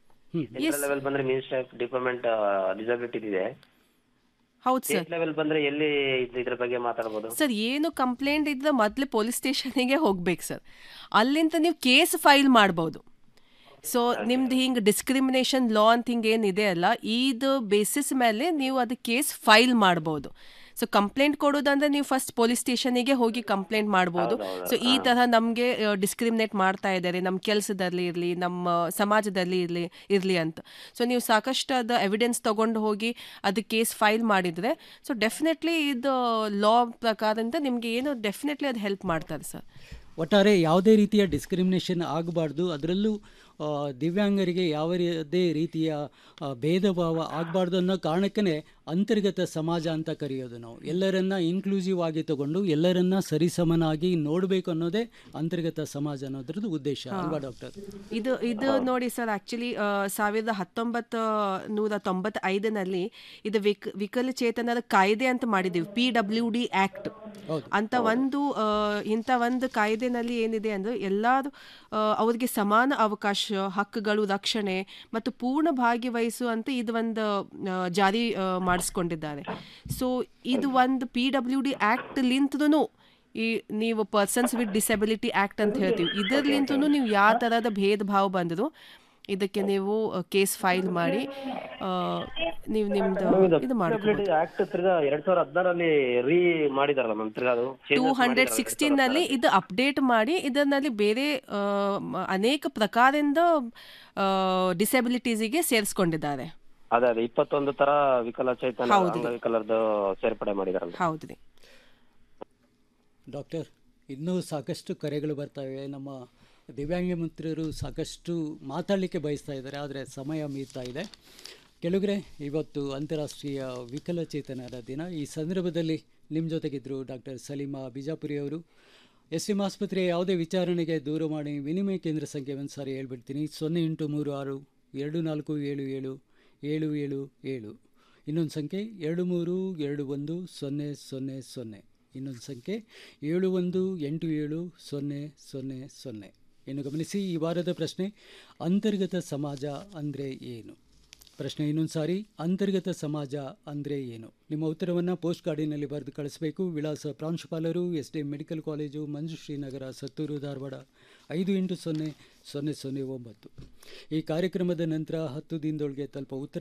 ಲೆವೆಲ್ ಬಂದ್ರೆ ಮಿನಿಸ್ಟರ್ ಆಫ್ ಡಿಪಾರ್ಟ್ಮೆಂಟ್ ಡಿಸಬಿಲಿಟಿ ಇದೆ ಹೌದು ಸರ್ ಸ್ಟೇಟ್ ಲೆವೆಲ್ ಬಂದ್ರೆ ಎಲ್ಲಿ ಇದ್- ಇದ್ರ ಬಗ್ಗೆ ಮಾತಾಡ್ಬೋದು ಸರ್ ಏನು ಕಂಪ್ಲೇಂಟ್ ಇದ್ರೆ ಮೊದಲೇ ಪೊಲೀಸ್ ಸ್ಟೇಷನಿಗೆ ಹೋಗ್ಬೇಕು ಸರ್ ಅಲ್ಲಿಂದ ನೀವು ಕೇಸ್ ಫೈಲ್ ಮಾಡ್ಬೋದು ಸೊ ನಿಮ್ದು ಹಿಂಗೆ ಡಿಸ್ಕ್ರಿಮಿನೇಷನ್ ಲಾ ಅಂತ ಹಿಂಗೆ ಏನಿದೆ ಅಲ್ಲ ಇದು ಬೇಸಿಸ್ ಮೇಲೆ ನೀವು ಅದು ಕೇಸ್ ಫೈಲ್ ಮಾಡ್ಬೋದು ಸೊ ಕಂಪ್ಲೇಂಟ್ ಕೊಡೋದಂದ್ರೆ ನೀವು ಫಸ್ಟ್ ಪೊಲೀಸ್ ಸ್ಟೇಷನಿಗೆ ಹೋಗಿ ಕಂಪ್ಲೇಂಟ್ ಮಾಡ್ಬೋದು ಸೊ ಈ ತರಹ ನಮಗೆ ಡಿಸ್ಕ್ರಿಮಿನೇಟ್ ಮಾಡ್ತಾ ಇದ್ದಾರೆ ನಮ್ಮ ಕೆಲಸದಲ್ಲಿ ಇರಲಿ ನಮ್ಮ ಸಮಾಜದಲ್ಲಿ ಇರಲಿ ಇರಲಿ ಅಂತ ಸೊ ನೀವು ಸಾಕಷ್ಟು ಅದು ಎವಿಡೆನ್ಸ್ ತಗೊಂಡು ಹೋಗಿ ಅದು ಕೇಸ್ ಫೈಲ್ ಮಾಡಿದರೆ ಸೊ ಡೆಫಿನೆಟ್ಲಿ ಇದು ಲಾ ಪ್ರಕಾರದಿಂದ ನಿಮಗೆ ಏನು ಡೆಫಿನೆಟ್ಲಿ ಅದು ಹೆಲ್ಪ್ ಮಾಡ್ತಾರೆ ಸರ್ ಒಟ್ಟಾರೆ ಯಾವುದೇ ರೀತಿಯ ಡಿಸ್ಕ್ರಿಮಿನೇಷನ್ ಆಗಬಾರ್ದು ಅದರಲ್ಲೂ ಆ, ದಿವ್ಯಾಂಗರಿಗೆ ಯಾವುದೇ ರೀತಿಯ ಆ, ಭೇದ ಭಾವ ಆಗಬಾರ್ದು ಅನ್ನೋ ಕಾರಣಕ್ಕೇ ಅಂತರ್ಗತ ಸಮಾಜ ಅಂತ ಕರೆಯೋದು ನಾವು ಎಲ್ಲರನ್ನ ಇನ್ಕ್ಲೂಸಿವ್ ಆಗಿ ತಗೊಂಡು ಎಲ್ಲರನ್ನ ಸರಿಸಮನಾಗಿ ನೋಡಬೇಕು ಅನ್ನೋದೇ ಅಂತರ್ಗತ ಸಮಾಜ ಅನ್ನೋದ್ರದ್ದು ಉದ್ದೇಶ ಅಲ್ವಾ ಡಾಕ್ಟರ್ ಇದು ಇದು ನೋಡಿ ಸರ್ ಆಕ್ಚುಲಿ ಸಾವಿರದ ಹತ್ತೊಂಬತ್ತು ನೂರ ತೊಂಬತ್ತೈದನಲ್ಲಿ ಇದು ವಿಕ್ ವಿಕಲಚೇತನರ ಕಾಯ್ದೆ ಅಂತ ಮಾಡಿದ್ದೀವಿ ಪಿ ಡಬ್ಲ್ಯೂ ಡಿ ಆಕ್ಟ್ ಅಂತ ಒಂದು ಆ, ಇಂಥ ಒಂದು ಕಾಯ್ದೆನಲ್ಲಿ ಏನಿದೆ ಅಂದ್ರೆ ಎಲ್ಲರೂ ಆ, ಅವ್ರಿಗೆ ಸಮಾನ ಅವಕಾಶ ಹಕ್ಕುಗಳು ರಕ್ಷಣೆ ಮತ್ತು ಪೂರ್ಣ ಭಾಗವಹಿಸುವಂತ ಇದು ಒಂದು ಆ, ಜಾರಿ ಆ, ಮಾಡಿಸ್ಕೊಂಡಿದ್ದಾರೆ ಸೊ ಇದು ಒಂದು ಪಿ ಡಬ್ಲ್ಯೂ ಡಿ ಆಕ್ಟ್ ಲಿಂತೂ ಈ ನೀವು ಪರ್ಸನ್ಸ್ ವಿತ್ ಡಿಸಬಿಲಿಟಿ ಆಕ್ಟ್ ಅಂತ ಹೇಳ್ತೀವಿ ಇದರ್ಲಿಂತೂ ನೀವು ಯಾವ ಥರದ ಭೇದ ಭಾವ ಬಂದರು ಇದಕ್ಕೆ ನೀವು ಕೇಸ್ ಫೈಲ್ ಮಾಡಿ ಆ, ನೀವು ನಿಮ್ದು ಇದು ಮಾಡ್ಬೋದು ಆಕ್ಟ್ ತಿರ್ಗಾ ಎರಡ್ ಸಾವಿರದ ಹದಿನಾರಲ್ಲಿ ರೀ ಮಾಡಿದಾರಲ್ಲ ಮ್ಯಾಮ್ ತಿರ್ಗಾ ಅದು ಟೂ changes ಹಂಡ್ರೆಡ್ ಮಾಡಿದಾರಲ್ಲ ಸಿಕ್ಸ್ಟೀನ್ ನಲ್ಲಿ ಇದು ಅಪ್ಡೇಟ್ ಮಾಡಿ ಇದರಲ್ಲಿ ಬೇರೆ ಆ, ಮ- ಅನೇಕ ಪ್ರಕಾರದಿಂದ ಡಿಸಬಿಲಿಟೀಸಿಗೆ ಸೇರಿಸ್ಕೊಂಡಿದ್ದಾರೆ ಅದೇ ಅದೇ ಇಪ್ಪತ್ತೊಂದು ತರ ವಿಕಲಚೇತನ ಹೌದು. ಅಂಗವಿಕಲರದ್ದು ಸೇರ್ಪಡೆ ಮಾಡಿದಾರಲ್ಲ ಹೌದು ರೀ ಡಾಕ್ಟರ್ ಇನ್ನೂ ಸಾಕಷ್ಟು ಕರೆಗಳು ಬರ್ತವೆ ನಮ್ಮ ದಿವ್ಯಾಂಗ ಮಿತ್ರರು ಸಾಕಷ್ಟು ಮಾತಾಡಲಿಕ್ಕೆ ಬಯಸ್ತಾ ಇದ್ದಾರೆ ಆದರೆ ಸಮಯ ಮೀರ್ತಾ ಇದೆ ಕೆಲವರೆ ಇವತ್ತು ಅಂತಾರಾಷ್ಟ್ರೀಯ ವಿಕಲಚೇತನರ ದಿನ ಈ ಸಂದರ್ಭದಲ್ಲಿ ನಿಮ್ಮ ಜೊತೆಗಿದ್ದರು ಡಾಕ್ಟರ್ ಸಲೀಮಾ ಬಿಜಾಪುರಿ ಅವರು ಎಸ್ ಎಂ ಆಸ್ಪತ್ರೆಯ ಯಾವುದೇ ವಿಚಾರಣೆಗೆ ದೂರವಾಣಿ ವಿನಿಮಯ ಕೇಂದ್ರ ಸಂಖ್ಯೆ ಒಂದು ಸಾರಿ ಹೇಳ್ಬಿಡ್ತೀನಿ ಸೊನ್ನೆ ಎಂಟು ಮೂರು ಆರು ಎರಡು ನಾಲ್ಕು ಏಳು ಏಳು ಏಳು ಏಳು ಏಳು ಇನ್ನೊಂದು ಸಂಖ್ಯೆ ಎರಡು ಮೂರು ಎರಡು ಒಂದು ಸೊನ್ನೆ ಸೊನ್ನೆ ಸೊನ್ನೆ ಇನ್ನೊಂದು ಸಂಖ್ಯೆ ಏಳು ಒಂದು ಎಂಟು ಏಳು ಸೊನ್ನೆ ಸೊನ್ನೆ ಸೊನ್ನೆ ಇನ್ನು ಗಮನಿಸಿ ಈ ವಾರದ ಪ್ರಶ್ನೆ ಅಂತರ್ಗತ ಸಮಾಜ ಅಂದರೆ ಏನು ಪ್ರಶ್ನೆ ಇನ್ನೊಂದು ಸಾರಿ ಅಂತರ್ಗತ ಸಮಾಜ ಅಂದರೆ ಏನು ನಿಮ್ಮ ಉತ್ತರವನ್ನು ಪೋಸ್ಟ್ ಕಾರ್ಡಿನಲ್ಲಿ ಬರೆದು ಕಳಿಸಬೇಕು ವಿಳಾಸ ಪ್ರಾಂಶುಪಾಲರು S D medical college Manjushree Nagar Sattur Dharwad ಐದು ಎಂಟು ಸೊನ್ನೆ ಸೊನ್ನೆ ಸೊನ್ನೆ ಒಂಬತ್ತು ಈ ಕಾರ್ಯಕ್ರಮದ ನಂತರ ಹತ್ತು ದಿನದೊಳಗೆ ತಲುಪ ಉತ್ತರ